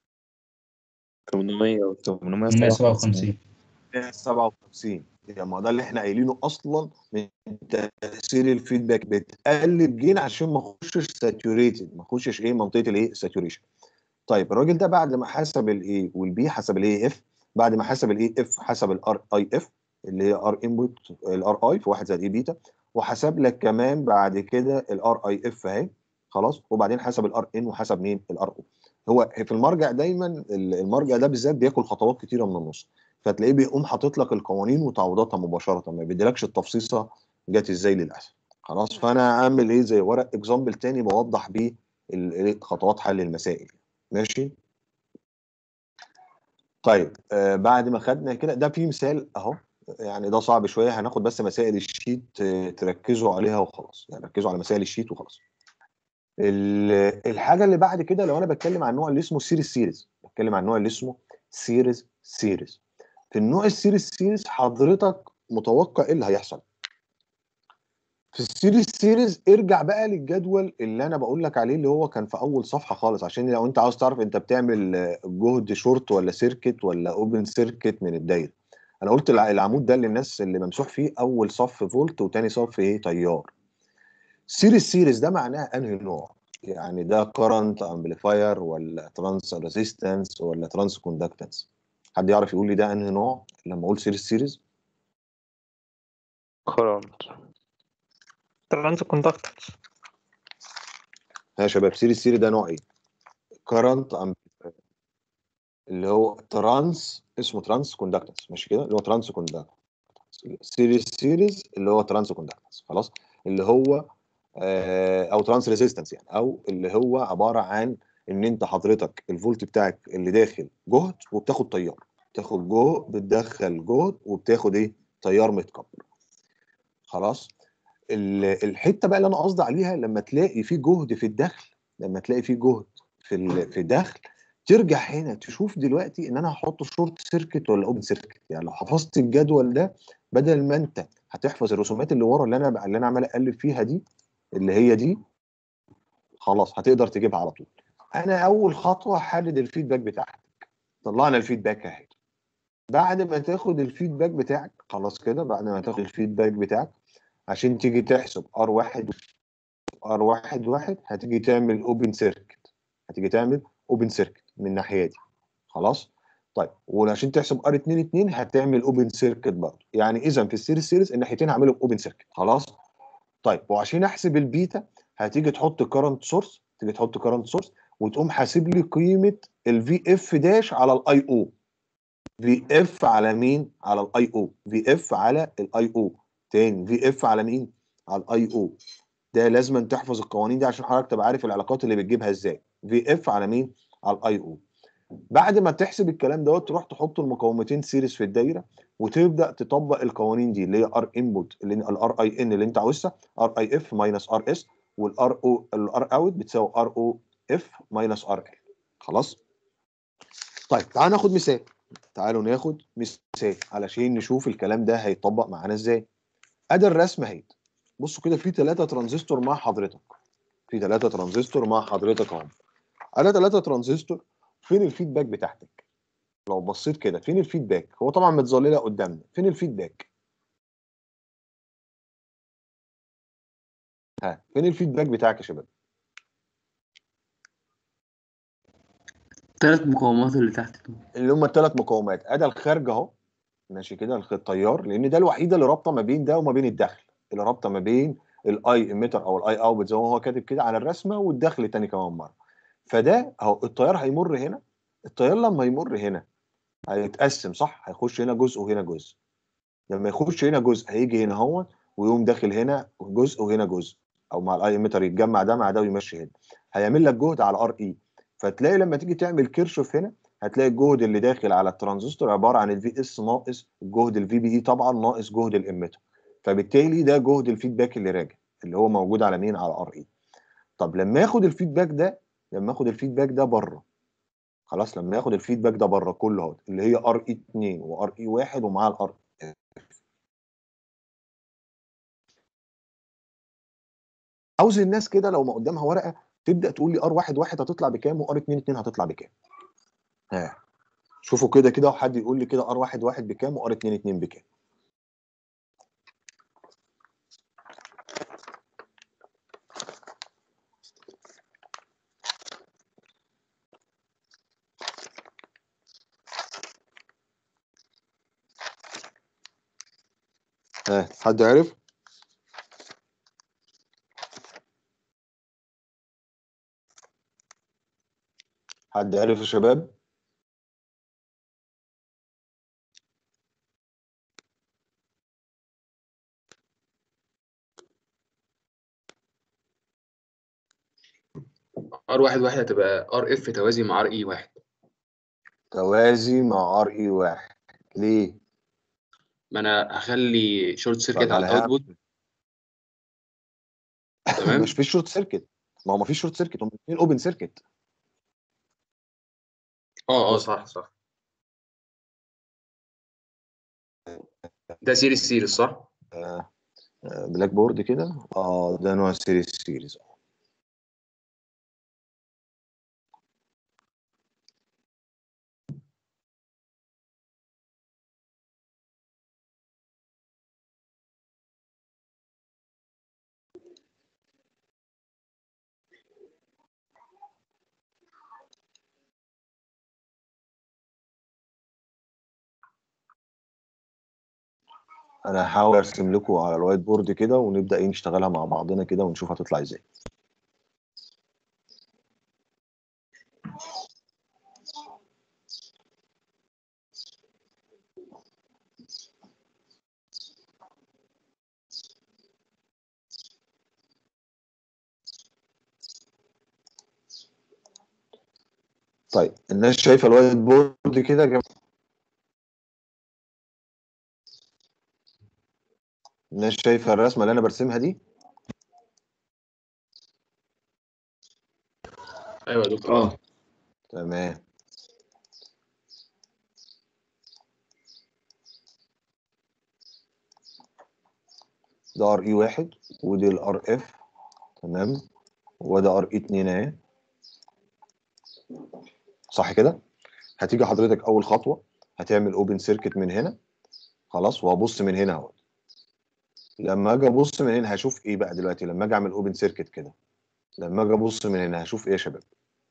800 و 157 57 يعني ما ده اللي احنا قايلينه اصلا من تاثير الفيدباك بتقلب جين عشان ما اخشش ساتوريتد ما اخشش ايه منطقه الايه ساتوريشن طيب الراجل ده بعد ما حسب الاي والبي حسب الاي اف بعد ما حسب الاي اف حسب الار اي اف اللي هي ار انبوت الار اي في 1 زائد اي بيتا وحسب لك كمان بعد كده الار اي اف اهي خلاص وبعدين حسب الار ان وحسب مين الار او هو في المرجع دايما المرجع ده بالذات بياكل خطوات كتيره من النص فتلاقيه بيقوم حاطط لك القوانين وتعويضاتها مباشره ما بيديلكش التفصيصه جت ازاي للاسف خلاص فانا عامل ايه زي ورق اكزامبل تاني بوضح بيه ال- إيه خطوات حل المسائل ماشي طيب آه بعد ما خدنا كده ده في مثال اهو يعني ده صعب شويه هناخد بس مسائل الشيت آه، تركزوا عليها وخلاص يعني ركزوا على مسائل الشيت وخلاص ال- الحاجه اللي بعد كده لو انا بتكلم عن النوع اللي اسمه سيريز سيريز بتكلم عن النوع اللي اسمه سيريز سيريز في النوع السيريز سيريز حضرتك متوقع ايه اللي هيحصل في السيريز سيريز ارجع بقى للجدول اللي انا بقول لك عليه اللي هو كان في اول صفحه خالص عشان لو انت عاوز تعرف انت بتعمل آه، جهد شورت ولا سيركت ولا اوبن سيركت من الدايره انا قلت الع- العمود ده للناس اللي ممسوح فيه اول صف فولت وتاني صف ايه تيار سيريز سيريز ده معناه انهي نوع يعني ده كرنت امبليفاير ولا ترانس ريزيستنس ولا ترانس كوندكتنس حد يعرف يقول لي ده انهي نوع لما اقول سيريز سيريز كرنت ترانس كوندكتنس ها يا شباب سيريز سيريز ده نوع ايه كرنت امبليفاير اللي هو ترانس اسمه ترانس كوندكتنس ماشي كده اللي هو ترانس كوندكتنس سيريز سيريز اللي هو ترانس كوندكتنس خلاص اللي هو آه، او ترانس ريزيستنس يعني او اللي هو عباره عن ان انت حضرتك الفولت بتاعك اللي داخل جهد وبتاخد تيار بتاخد جهد بتدخل جهد وبتاخد ايه تيار متكبر خلاص ال- الحته بقى اللي انا قصدي عليها لما تلاقي في جهد في الدخل لما تلاقي في جهد في ال- في الدخل ترجع هنا تشوف دلوقتي ان انا هحط شورت سيركت ولا اوبن سيركت يعني لو حفظت الجدول ده بدل ما انت هتحفظ الرسومات اللي ورا اللي انا اللي انا عمال اقلب فيها دي اللي هي دي خلاص هتقدر تجيبها على طول انا اول خطوه حدد الفيدباك بتاعك طلعنا الفيدباك اهي بعد ما تاخد الفيدباك بتاعك خلاص كده بعد ما تاخد الفيدباك بتاعك عشان تيجي تحسب ار واحد ار واحد واحد هتيجي تعمل اوبن سيركت هتيجي تعمل اوبن سيركت من الناحيه دي خلاص طيب وعشان تحسب ار 2 2 هتعمل اوبن سيركت برضه يعني اذا في السيريز سيريز الناحيتين هعملهم اوبن سيركت خلاص طيب وعشان احسب البيتا هتيجي تحط كرنت سورس تيجي تحط كرنت سورس وتقوم حاسب لي قيمه الفي اف داش على الاي او في اف على مين على الاي او في اف على الاي او تاني في اف على مين على الاي او ده لازم تحفظ القوانين دي عشان حضرتك تبقى عارف العلاقات اللي بتجيبها ازاي في اف على مين على الاي او بعد ما تحسب الكلام دوت تروح تحط المقاومتين سيريز في الدايره وتبدا تطبق القوانين دي اللي هي ار انبوت اللي الار اي ان اللي انت عاوزها ار اي اف ماينس ار اس والار او الار اوت بتساوي ار او اف ماينس ار ال خلاص طيب تعال ناخد مثال تعالوا ناخد مثال علشان نشوف الكلام ده هيطبق معانا ازاي ادي الرسمه اهي بصوا كده في ثلاثه ترانزستور مع حضرتك في ثلاثه ترانزستور مع حضرتك اهم انا ثلاثه ترانزستور فين الفيدباك بتاعتك لو بصيت كده فين الفيدباك هو طبعا متظلله قدامنا فين الفيدباك ها فين الفيدباك بتاعك يا شباب ثلاث مقاومات اللي تحت دول اللي هم الثلاث مقاومات ادي الخارج اهو ماشي كده الخ- التيار لان ده الوحيده اللي رابطه ما بين ده وما بين الدخل اللي رابطه ما بين الاي اميتر او الاي اوت زي ما هو كاتب كده على الرسمه والدخل تاني كمان مره فده اهو التيار هيمر هنا التيار لما يمر هنا هيتقسم صح هيخش هنا جزء وهنا جزء لما يخش هنا جزء هيجي هنا هو ويقوم داخل هنا جزء وهنا جزء او مع الاي اميتر يتجمع ده مع ده ويمشي هنا هيعمل لك جهد على ار اي فتلاقي لما تيجي تعمل كيرشوف هنا هتلاقي الجهد اللي داخل على الترانزستور عباره عن الفي اس ناقص الجهد الفي بي اي طبعا ناقص جهد الاميتر فبالتالي ده جهد الفيدباك اللي راجع اللي هو موجود على مين على ار اي طب لما ياخد الفيدباك ده لما ياخد الفيدباك ده بره خلاص لما ياخد الفيدباك ده بره كله اهو اللي هي ار اي 2 وار اي 1 ومعاه الار عاوز الناس كده لو ما قدامها ورقه تبدا تقول لي ار 1 1 هتطلع بكام وار 2 2 هتطلع بكام ها شوفوا كده كده وحد يقول لي كده ار 1 1 بكام وار 2 2 بكام ها حد عرف حد عرف يا شباب ار واحد واحد هتبقى ار اف توازي مع ار اي واحد توازي مع ار اي 1 ليه ما انا هخلي شورت سيركت طب على على الاوتبوت تمام مش في شورت سيركت ما هو ما فيش شورت سيركت هم الاثنين اوبن سيركت اه اه صح صح ده سيريز سيريز صح آه آه بلاك بورد كده اه ده نوع سيريز سيريز انا هحاول ارسم لكم على الوايت بورد كده ونبدا ايه نشتغلها مع بعضنا كده ونشوف هتطلع ازاي طيب الناس شايفه الوايت بورد كده يا جماعه الناس شايفه الرسمه اللي انا برسمها دي ايوه يا دكتور اه تمام ده ار اي واحد ودي الار اف تمام وده ار اي 2 اهي صح كده هتيجي حضرتك اول خطوه هتعمل اوبن سيركت من هنا خلاص وهبص من هنا اهو لما اجي ابص من هنا هشوف ايه بقى دلوقتي لما اجي اعمل اوبن سيركت كده لما اجي ابص من هنا هشوف ايه يا شباب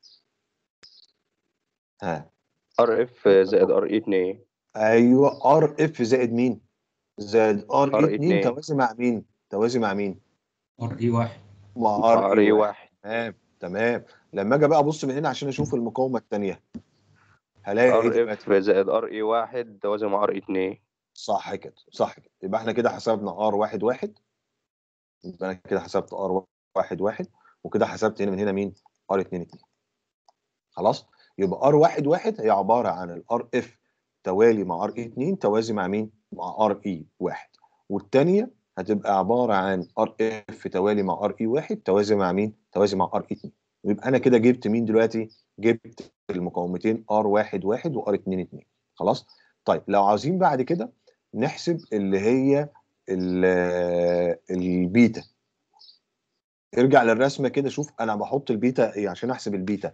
ها ار اف زائد ار اي 2 ايوه ار اف زائد مين زائد ار اي 2 اتنين. توازي مع مين توازي مع مين ار اي واحد مع ار اي 1 تمام تمام لما اجي بقى ابص من هنا عشان اشوف المقاومه الثانيه هلاقي ايه ار دلوقتي اف زائد ار اي 1 توازي مع ار اي 2 صح كده صح كده يبقى احنا كده حسبنا ار واحد واحد يبقى انا كده حسبت ار واحد واحد وكده حسبت هنا من هنا مين ار 2 2 خلاص يبقى ار واحد واحد هي عباره عن الار اف توالي مع ار اي 2 توازي مع مين؟ مع ار اي واحد والثانيه هتبقى عباره عن ار اف توالي مع ار اي واحد توازي مع مين؟ توازي مع ار اي 2 يبقى انا كده جبت مين دلوقتي؟ جبت المقاومتين ار واحد واحد وار 2 2 خلاص؟ طيب لو عاوزين بعد كده نحسب اللي هي ال- البيتا ارجع للرسمه كده شوف انا بحط البيتا ايه عشان احسب البيتا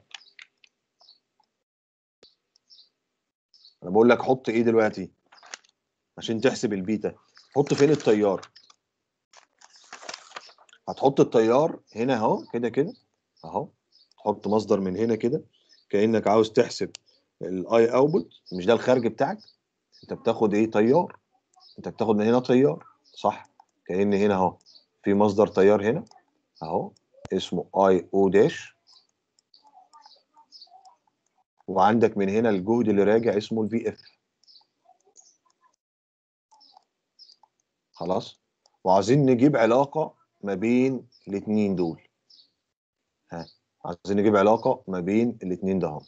انا بقول لك حط ايه دلوقتي عشان تحسب البيتا حط فين التيار هتحط التيار هنا اهو كده كده اهو تحط مصدر من هنا كده كانك عاوز تحسب الاي اوتبوت مش ده الخارج بتاعك انت بتاخد ايه تيار انت بتاخد من هنا تيار صح كأن هنا اهو في مصدر تيار هنا اهو اسمه اي او داش وعندك من هنا الجهد اللي راجع اسمه الفي اف خلاص وعايزين نجيب علاقة ما بين الاتنين دول ها عايزين نجيب علاقة ما بين الاتنين ده هم.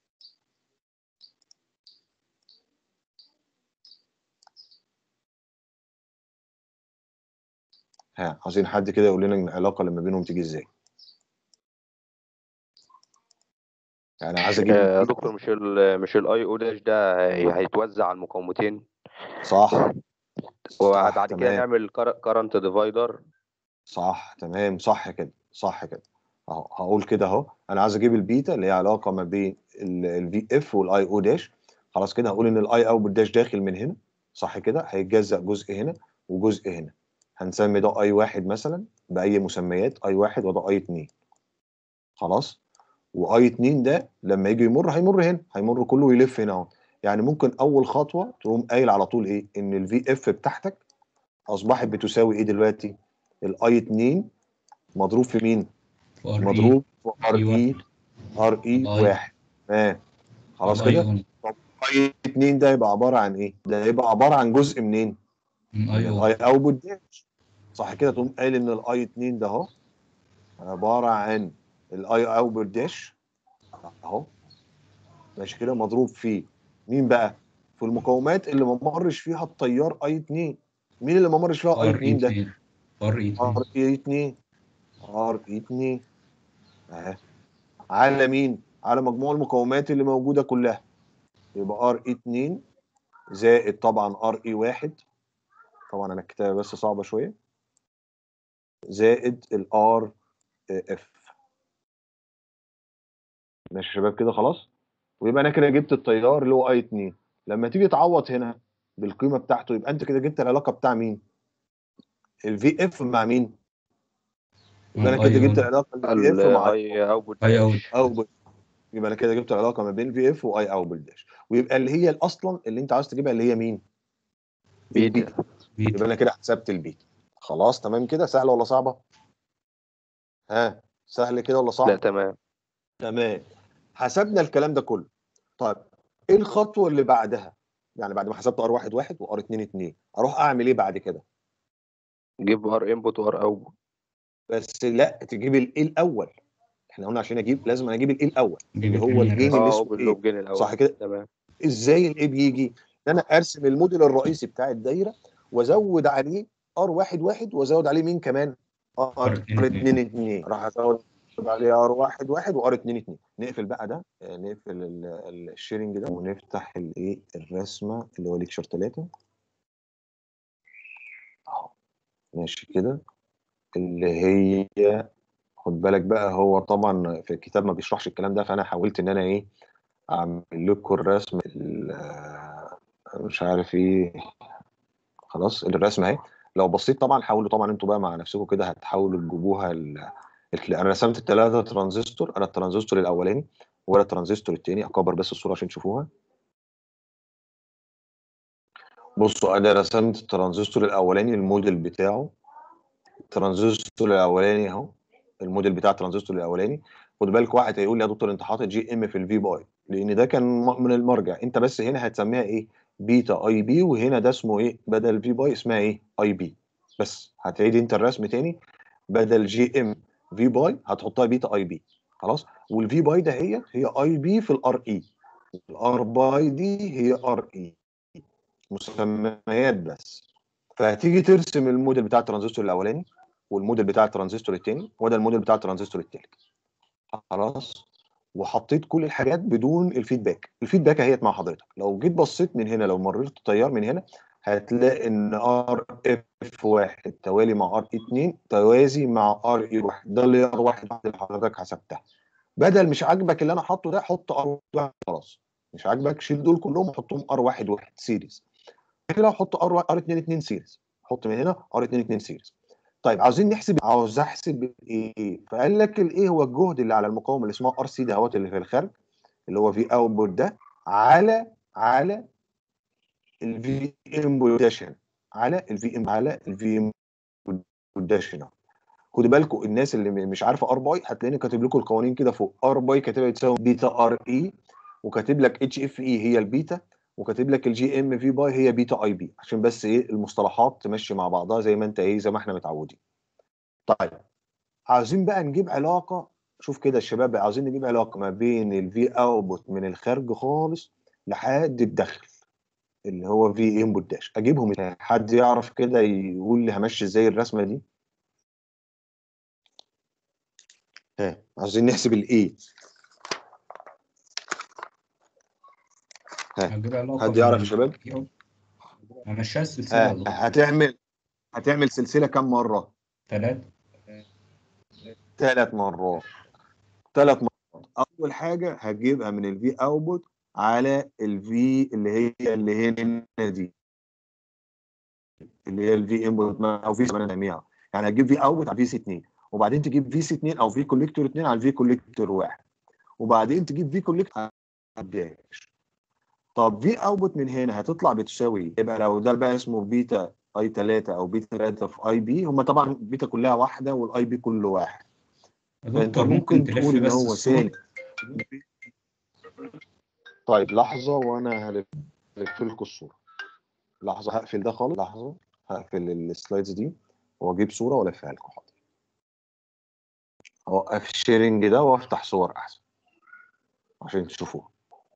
ها عايزين حد كده يقول لنا العلاقة اللي ما بينهم تيجي ازاي يعني عايز اجيب يا دكتور مش ال مش الاي او داش ده هي- هيتوزع على المقاومتين صح وبعد صح كده تمام نعمل كارنت ديفايدر صح تمام صح كده صح كده اهو هقول كده اهو انا عايز اجيب البيتا اللي هي علاقه ما بين الفي اف والاي او داش خلاص كده هقول ان الاي او داش داخل من هنا صح كده هيتجزأ جزء هنا وجزء هنا هنسمي ده اي واحد مثلا باي مسميات اي واحد وده اي اتنين خلاص واي 2 ده لما يجي يمر هيمر هنا هيمر كله ويلف هنا اهو يعني ممكن اول خطوه تقوم قايل على طول ايه ان الفي اف بتاعتك اصبحت بتساوي ايه دلوقتي الاي 2 مضروب في مين ار مضروب في ار اي اي ار اي اي. واحد تمام خلاص اي كده اون اي 2 ده يبقى عباره عن ايه ده يبقى عباره عن جزء منين من اي من اون الاي اوتبوت داش صح كده تقوم قايل ان الاي 2 ده اهو عباره عن الاي اوتبوت داش اهو ماشي كده مضروب في مين بقى في المقاومات اللي ما مرش فيها التيار اي 2 مين اللي ما مرش فيها اي ار اي 2 ده 2 ار اي 2 ار اي 2 ار اي 2 اهي على مين على مجموع المقاومات اللي موجوده كلها يبقى ار اي 2 زائد طبعا ار اي 1 طبعا انا الكتابه بس صعبه شويه زائد الار اف ماشي يا شباب كده خلاص ويبقى انا كده جبت التيار اللي هو اي 2 لما تيجي تعوض هنا بالقيمه بتاعته يبقى انت كده جبت العلاقه بتاع مين الفي اف مع مين يبقى انا اي كده جبت اون العلاقه الفي اف مع الاي اوتبوت اي اوت او يبقى انا كده جبت العلاقه ما بين في اف واي او بالداش ويبقى اللي هي اصلا اللي انت عاوز تجيبها اللي هي مين بيتا يبقى بيتا انا كده حسبت البيتا خلاص تمام كده سهله ولا صعبه ها سهل كده ولا لا صعب تمام تمام حسبنا الكلام ده كله طيب ايه الخطوه اللي بعدها يعني بعد ما حسبت ار 1 1 وار 2 2 اروح اعمل ايه بعد كده جيب ار انبوت وار اوتبوت بس لا تجيب الايه الاول احنا قلنا عشان اجيب لازم أنا اجيب الايه الاول جيب اللي هو الجين الجين الرسمي. اللي اه اسمه اوبن ايه لوب جين الاول صح كده تمام ازاي الايه بيجي ان انا ارسم الموديل الرئيسي بتاع الدايره وازود عليه ار 1 1 وازود عليه مين كمان ار 2 2 راح ازود عليه ار 1 1 وار 2 2 نقفل بقى ده آه، نقفل ال- ال- الشيرنج ده ونفتح الايه الرسمه اللي هو ليكشر 3 اهو ماشي كده اللي هي خد بالك بقى هو طبعا في الكتاب ما بيشرحش الكلام ده فانا حاولت ان انا ايه اعمل لكم الرسم ال- آه، مش عارف ايه خلاص الرسمه اهي لو بصيت طبعا حاولوا طبعا انتوا بقى مع نفسكم كده هتحاولوا تجيبوها ال... ال- انا رسمت الثلاثه ترانزستور انا الترانزستور الاولاني ولا الترانزستور الثاني اكبر بس الصوره عشان تشوفوها بصوا انا رسمت الترانزستور الاولاني الموديل بتاعه الترانزستور الاولاني اهو الموديل بتاع الترانزستور الاولاني خد بالك واحد هيقول لي يا دكتور انت حاطط جي ام في الفي باي لان ده كان م- من المرجع انت بس هنا هتسميها ايه بيتا اي بي وهنا ده اسمه ايه بدل في باي اسمها ايه اي بي بس هتعيد انت الرسم تاني بدل جي ام في باي هتحطها بيتا اي بي خلاص والفي باي ده هي هي اي بي في الار اي الار باي دي هي ار اي مسميات بس فهتيجي ترسم الموديل بتاع الترانزستور الاولاني والموديل بتاع الترانزستور الثاني وده الموديل بتاع الترانزستور الثالث خلاص وحطيت كل الحاجات بدون الفيدباك الفيدباك اهيت مع حضرتك لو جيت بصيت من هنا لو مررت تيار من هنا هتلاقي ان ار اف واحد توالي مع ار اي 2 توازي مع ار اي واحد ده اللي ار واحد اللي حضرتك حسبتها بدل مش عاجبك اللي انا حاطه ده حط ار واحد خلاص مش عاجبك شيل دول كلهم وحطهم ار واحد واحد سيريز كده حط ار ار 2 2 سيريز حط من هنا ار 2 2 سيريز طيب عاوزين نحسب عاوز احسب ايه فقال لك الايه هو الجهد اللي على المقاومه اللي اسمها ار سي دهوت اللي في الخارج اللي هو في اوتبوت ده على على الفي انبوت داشن على الفي ام على الفي انبوت داشن خدوا بالكم الناس اللي م- مش عارفه ار باي هتلاقيني كاتب لكم القوانين كده فوق ار باي كاتبها تساوي بيتا ار اي وكاتب لك اتش اف اي هي البيتا وكاتب لك الجي ام في باي هي بيتا اي بي عشان بس ايه المصطلحات تمشي مع بعضها زي ما انت ايه زي ما احنا متعودين طيب عاوزين بقى نجيب علاقه شوف كده الشباب بقى عاوزين نجيب علاقه ما بين الفي اوتبوت من الخارج خالص لحد الدخل اللي هو في انبوت داش اجيبهم ازاي حد يعرف كده يقول لي همشي ازاي الرسمه دي ها عاوزين نحسب الايه هجيب علاقة حد يعرف بين يا شباب ال- همشيها السلسلة يا ها دكتور هتعمل هتعمل سلسله كم مره تلاتة ثلاث مرات ثلاث مرات اول حاجه هتجيبها من الفي اوتبوت على الفي اللي هي اللي هنا دي اللي هي الفي انبوت او في زمان نسميها يعني هتجيب في اوتبوت على في سي 2 وبعدين تجيب في سي 2 او في كوليكتور 2 على الفي كوليكتور 1 وبعدين تجيب في كوليكتور على الداش طب في اوتبوت من هنا هتطلع بتساوي إيه؟ يبقى لو ده بقى اسمه بيتا اي 3 او بيتا 3 في اي بي هم طبعا بيتا كلها واحده والاي بي كله واحد يا فانت دكتور ممكن ممكن تلف تقول ان بس هو الصورة سالب طيب لحظه وانا هلف هلف لكم الصوره لحظه هقفل ده خالص لحظه هقفل السلايدز دي واجيب صوره والفها لكم حاضر اوقف الشيرنج ده وافتح صور احسن عشان تشوفوها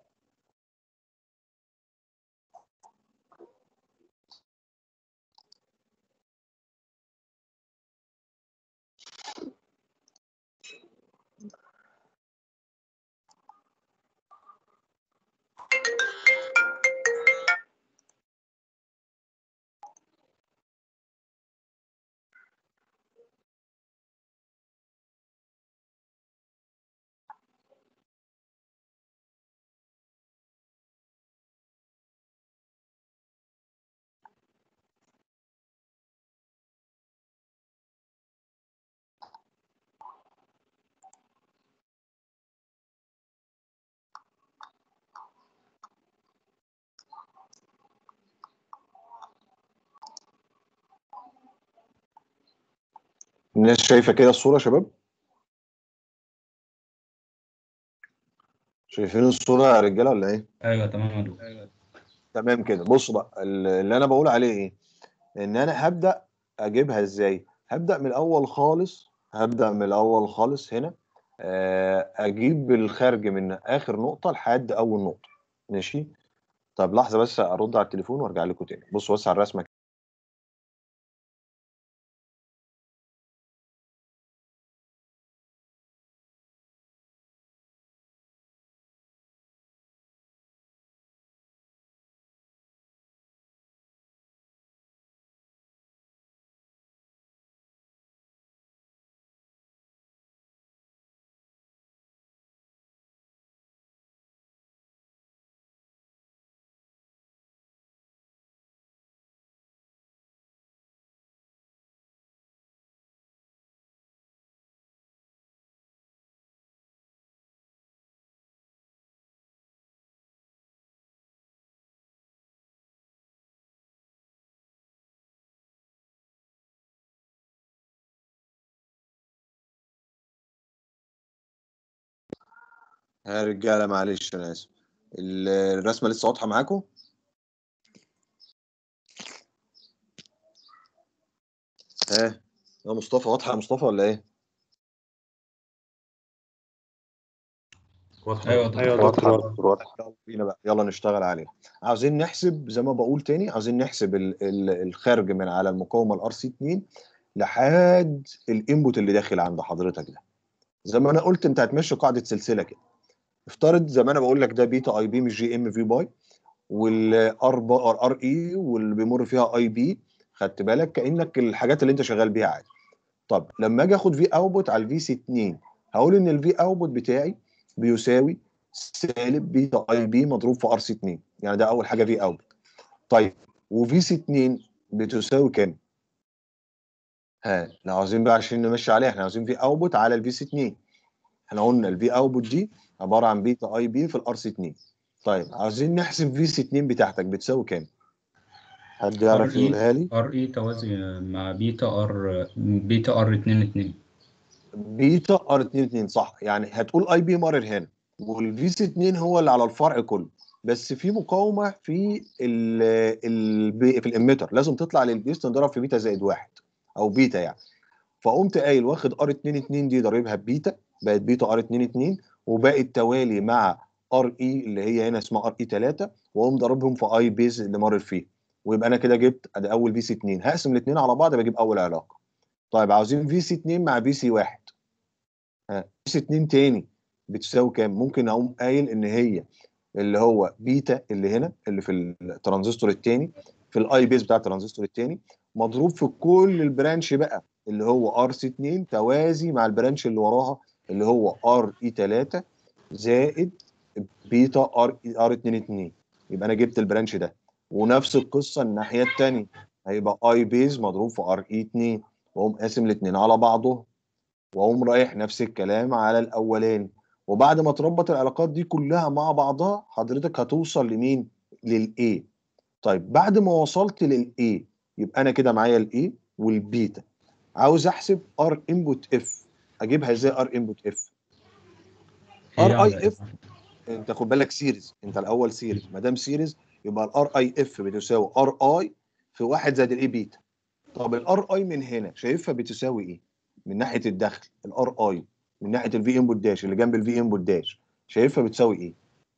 الناس شايفه كده الصوره يا شباب شايفين الصوره يا رجاله ولا ايه ايوه تمام يا دكتور تمام كده بصوا بقى ال- اللي انا بقول عليه ايه ان انا هبدا اجيبها ازاي هبدا من الاول خالص هبدا من الاول خالص هنا آه، اجيب الخارج من اخر نقطه لحد اول نقطه ماشي طب لحظه بس ارد على التليفون وارجع لكم تاني بصوا بس على الرسمه يا رجاله معلش انا اسف ال- الرسمه لسه واضحه معاكم ها يا مصطفى واضحه يا مصطفى ولا ايه واضحه ايوه دكتور. ايوه واضحه دكتور دكتور واضحه يلا بينا بقى يلا نشتغل عليها عاوزين نحسب زي ما بقول تاني عاوزين نحسب ال ال الخارج من على المقاومه الار سي 2 لحد الانبوت اللي داخل عند حضرتك ده زي ما انا قلت انت هتمشي قاعده سلسله كده افترض زي ما انا بقول لك ده بيتا اي بي مش جي ام في باي والار ار اي واللي بيمر فيها اي بي خدت بالك كانك الحاجات اللي انت شغال بيها عادي طب لما اجي اخد في اوتبوت على الفي سي 2 هقول ان الفي اوتبوت بتاعي بيساوي سالب بيتا اي بي مضروب في ار سي 2 يعني ده اول حاجه في اوتبوت طيب وفي سي 2 بتساوي كام؟ ها لو عاوزين بقى عشان نمشي عليها احنا عاوزين في اوتبوت على الفي سي 2 احنا قلنا الفي اوتبوت دي عباره عن بيتا اي بي في الار سي 2 طيب عاوزين نحسب في سي 2 بتاعتك بتساوي كام؟ حد يعرف RE يقولها لي؟ ار اي توازي مع بيتا ار بيتا ار 2 2 بيتا ار 2 2 صح يعني هتقول اي بي مرر هنا والفي سي 2 هو اللي على الفرع كله بس في مقاومه في ال ال في الاميتر لازم تطلع للبيس تنضرب في بيتا زائد واحد او بيتا يعني فقمت قايل واخد ار 2 2 دي ضاربها ببيتا بقت بيتا ار 2 2 وبقت توالي مع ار اي اللي هي هنا اسمها ار اي 3 واقوم ضاربهم في اي بيز اللي مرر فيه ويبقى انا كده جبت ادي اول في سي 2 هقسم الاثنين على بعض بجيب اول علاقه طيب عاوزين في سي 2 مع في سي 1 ها في سي 2 تاني بتساوي كام ممكن اقوم قايل ان هي اللي هو بيتا اللي هنا اللي في الترانزستور التاني في الاي بيز بتاع الترانزستور التاني مضروب في كل البرانش بقى اللي هو ار سي 2 توازي مع البرانش اللي وراها اللي هو ار اي 3 زائد بيتا ار ار 2 2 يبقى انا جبت البرانش ده ونفس القصه الناحيه الثانيه هيبقى اي بيز مضروب في ار اي 2 واقوم قاسم الاثنين على بعضهم واقوم رايح نفس الكلام على الاولاني وبعد ما تربط العلاقات دي كلها مع بعضها حضرتك هتوصل لمين للاي طيب بعد ما وصلت للاي يبقى انا كده معايا الاي والبيتا عاوز احسب ار انبوت اف اجيبها ازاي ار انبوت اف هي ار على اي اف انت خد بالك سيريز انت الاول سيريز ما دام سيريز يبقى الار اي اف بتساوي ار اي في واحد زائد الاي بيتا طب الار اي من هنا شايفها بتساوي ايه؟ من ناحيه الدخل الار اي من ناحيه الفي انبوت داش اللي جنب الفي انبوت داش شايفها بتساوي ايه؟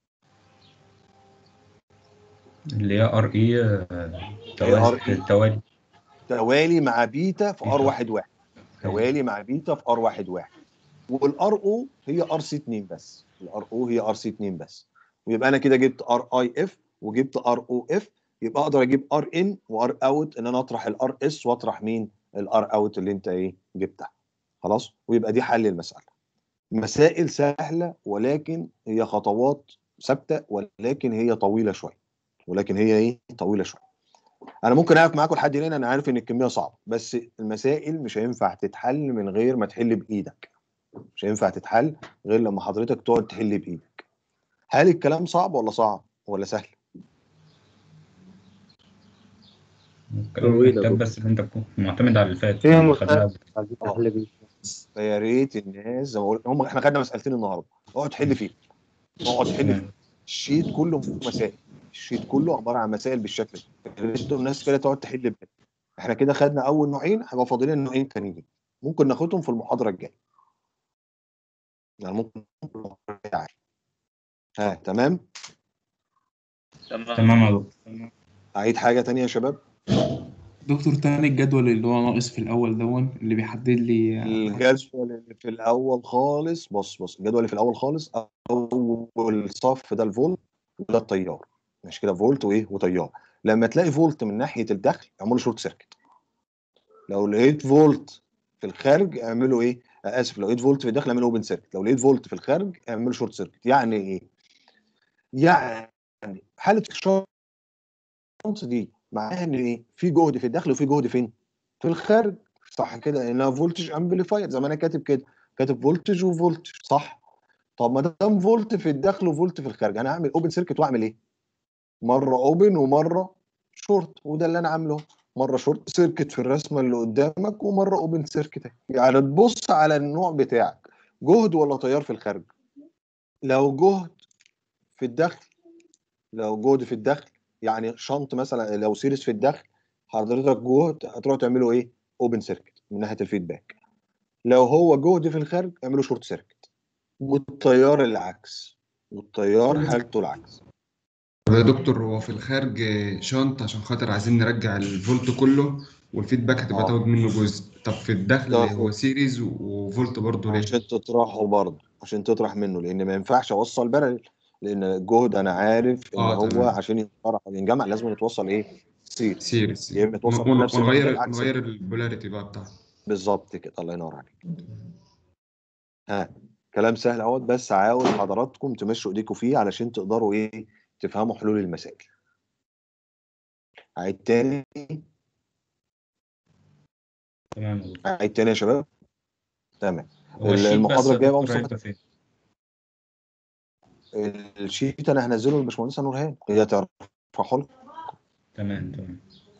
اللي هي ار اي توازي RE. توالي توالي مع بيتا في ار بيتا. واحد واحد توالي مع بيتا في ار واحد واحد والار او هي ار سي 2 بس الار او هي ار سي 2 بس ويبقى انا كده جبت ار اي اف وجبت ار او اف يبقى اقدر اجيب ار ان وار اوت ان انا اطرح الار اس واطرح مين الار اوت اللي انت ايه جبتها خلاص ويبقى دي حل المساله مسائل سهله ولكن هي خطوات ثابته ولكن هي طويله شويه ولكن هي ايه طويله شويه انا ممكن اقف معاكم لحد هنا انا عارف ان الكميه صعبه بس المسائل مش هينفع تتحل من غير ما تحل بايدك مش هينفع تتحل غير لما حضرتك تقعد تحل بايدك هل الكلام صعب ولا صعب ولا سهل الكلام طويلة محتاج دكتور. بس ان انت تكون معتمد على اللي فات فيها اللي مختلف. خدناه عايزين آه. نحل بيه فيا ريت الناس زي ما قلت هم احنا خدنا مسالتين النهارده اقعد حل فيه اقعد حل فيه تمام. الشيت كله مسائل الشيت كله عباره عن مسائل بالشكل ده يا ريت الناس كده تقعد تحل بجد احنا كده خدنا اول نوعين هيبقى فاضلين النوعين تانيين ممكن ناخدهم في المحاضره الجايه يعني ممكن في المحاضرة الجاية عادي. ها تمام تمام يا دكتور اعيد حاجه تانية يا شباب دكتور تاني الجدول اللي هو ناقص في الأول دون اللي بيحدد لي الجدول اللي في الاول خالص بص بص الجدول اللي في الاول خالص اول صف ده الفولت وده التيار مش كده فولت وايه وتيار لما تلاقي فولت من ناحيه الدخل اعمله شورت سيركت لو لقيت فولت في الخارج اعمله ايه آه، اسف لو لقيت فولت في الداخل اعمله اوبن سيركت لو لقيت فولت في الخارج اعمله شورت سيركت يعني ايه يعني حاله الشورت دي معناها ان ايه في جهد في الداخل وفي جهد فين في الخارج صح كده انها فولتج امبليفاير زي ما انا كاتب كده كاتب فولتج وفولتج صح طب ما دام فولت في الداخل وفولت في الخارج انا هعمل اوبن سيركت واعمل ايه مره اوبن ومره شورت وده اللي انا عامله مره شورت سيركت في الرسمه اللي قدامك ومره اوبن سيركت يعني تبص على النوع بتاعك جهد ولا تيار في الخارج لو جهد في الدخل لو جهد في الدخل يعني شنط مثلا لو سيريس في الدخل حضرتك جهد هتروح تعمله ايه اوبن سيركت من ناحيه الفيدباك لو هو جهد في الخارج اعمله شورت سيركت والتيار العكس والتيار حالته العكس طب يا دكتور هو في الخارج شنط عشان خاطر عايزين نرجع الفولت كله والفيدباك هتبقى آه. تاخد منه جزء طب في الدخل تاخد. هو سيريز وفولت برضه ليه؟ عشان تطرحه برضه عشان تطرح منه لان ما ينفعش اوصل بارل لان الجهد انا عارف ان آه، هو تمام. عشان يتطرح وينجمع لازم يتوصل ايه سير سيريز يا إما توصل ون- بنفس ونغير الاتجاه العكسي. نغير البولاريتي بقى بتاعته بالظبط كده الله ينور عليك ها كلام سهل اهوت بس عاوز حضراتكم تمشوا ايديكم فيه علشان تقدروا ايه تفهموا حلول المسائل عيد تاني تمام يا دكتور عيد تاني يا شباب تمام هو الشيت المحاضرة بس يا الجاية بقى دكتور مصطفى. هيبقى فين؟ الشيت انا هنزله للباشمهندسه نورهان هي ترفعه لكم تمام تمام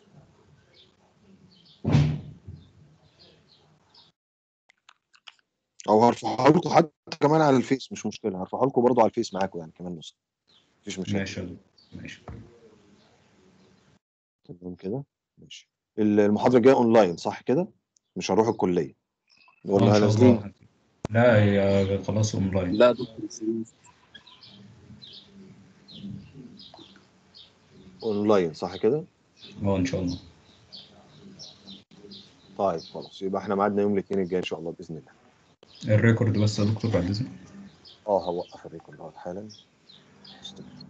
او هرفعه لكم حتى كمان على الفيس مش مشكله هرفعه لكم برضه على الفيس معاكم يعني كمان نسخه مفيش مشاكل ماشي يا دكتور ماشي تمام كده ماشي المحاضره الجايه اونلاين صح كده مش هنروح الكليه آه، إن ولا شاء نازلين الله لا هي خلاص اونلاين لا دكتور سيريز. اونلاين صح كده اه ان شاء الله طيب خلاص يبقى احنا ميعادنا يوم الاثنين الجاي ان شاء الله باذن الله الريكورد بس يا دكتور بعد اذنك اه هوقف الريكورد اهو حالا استنى.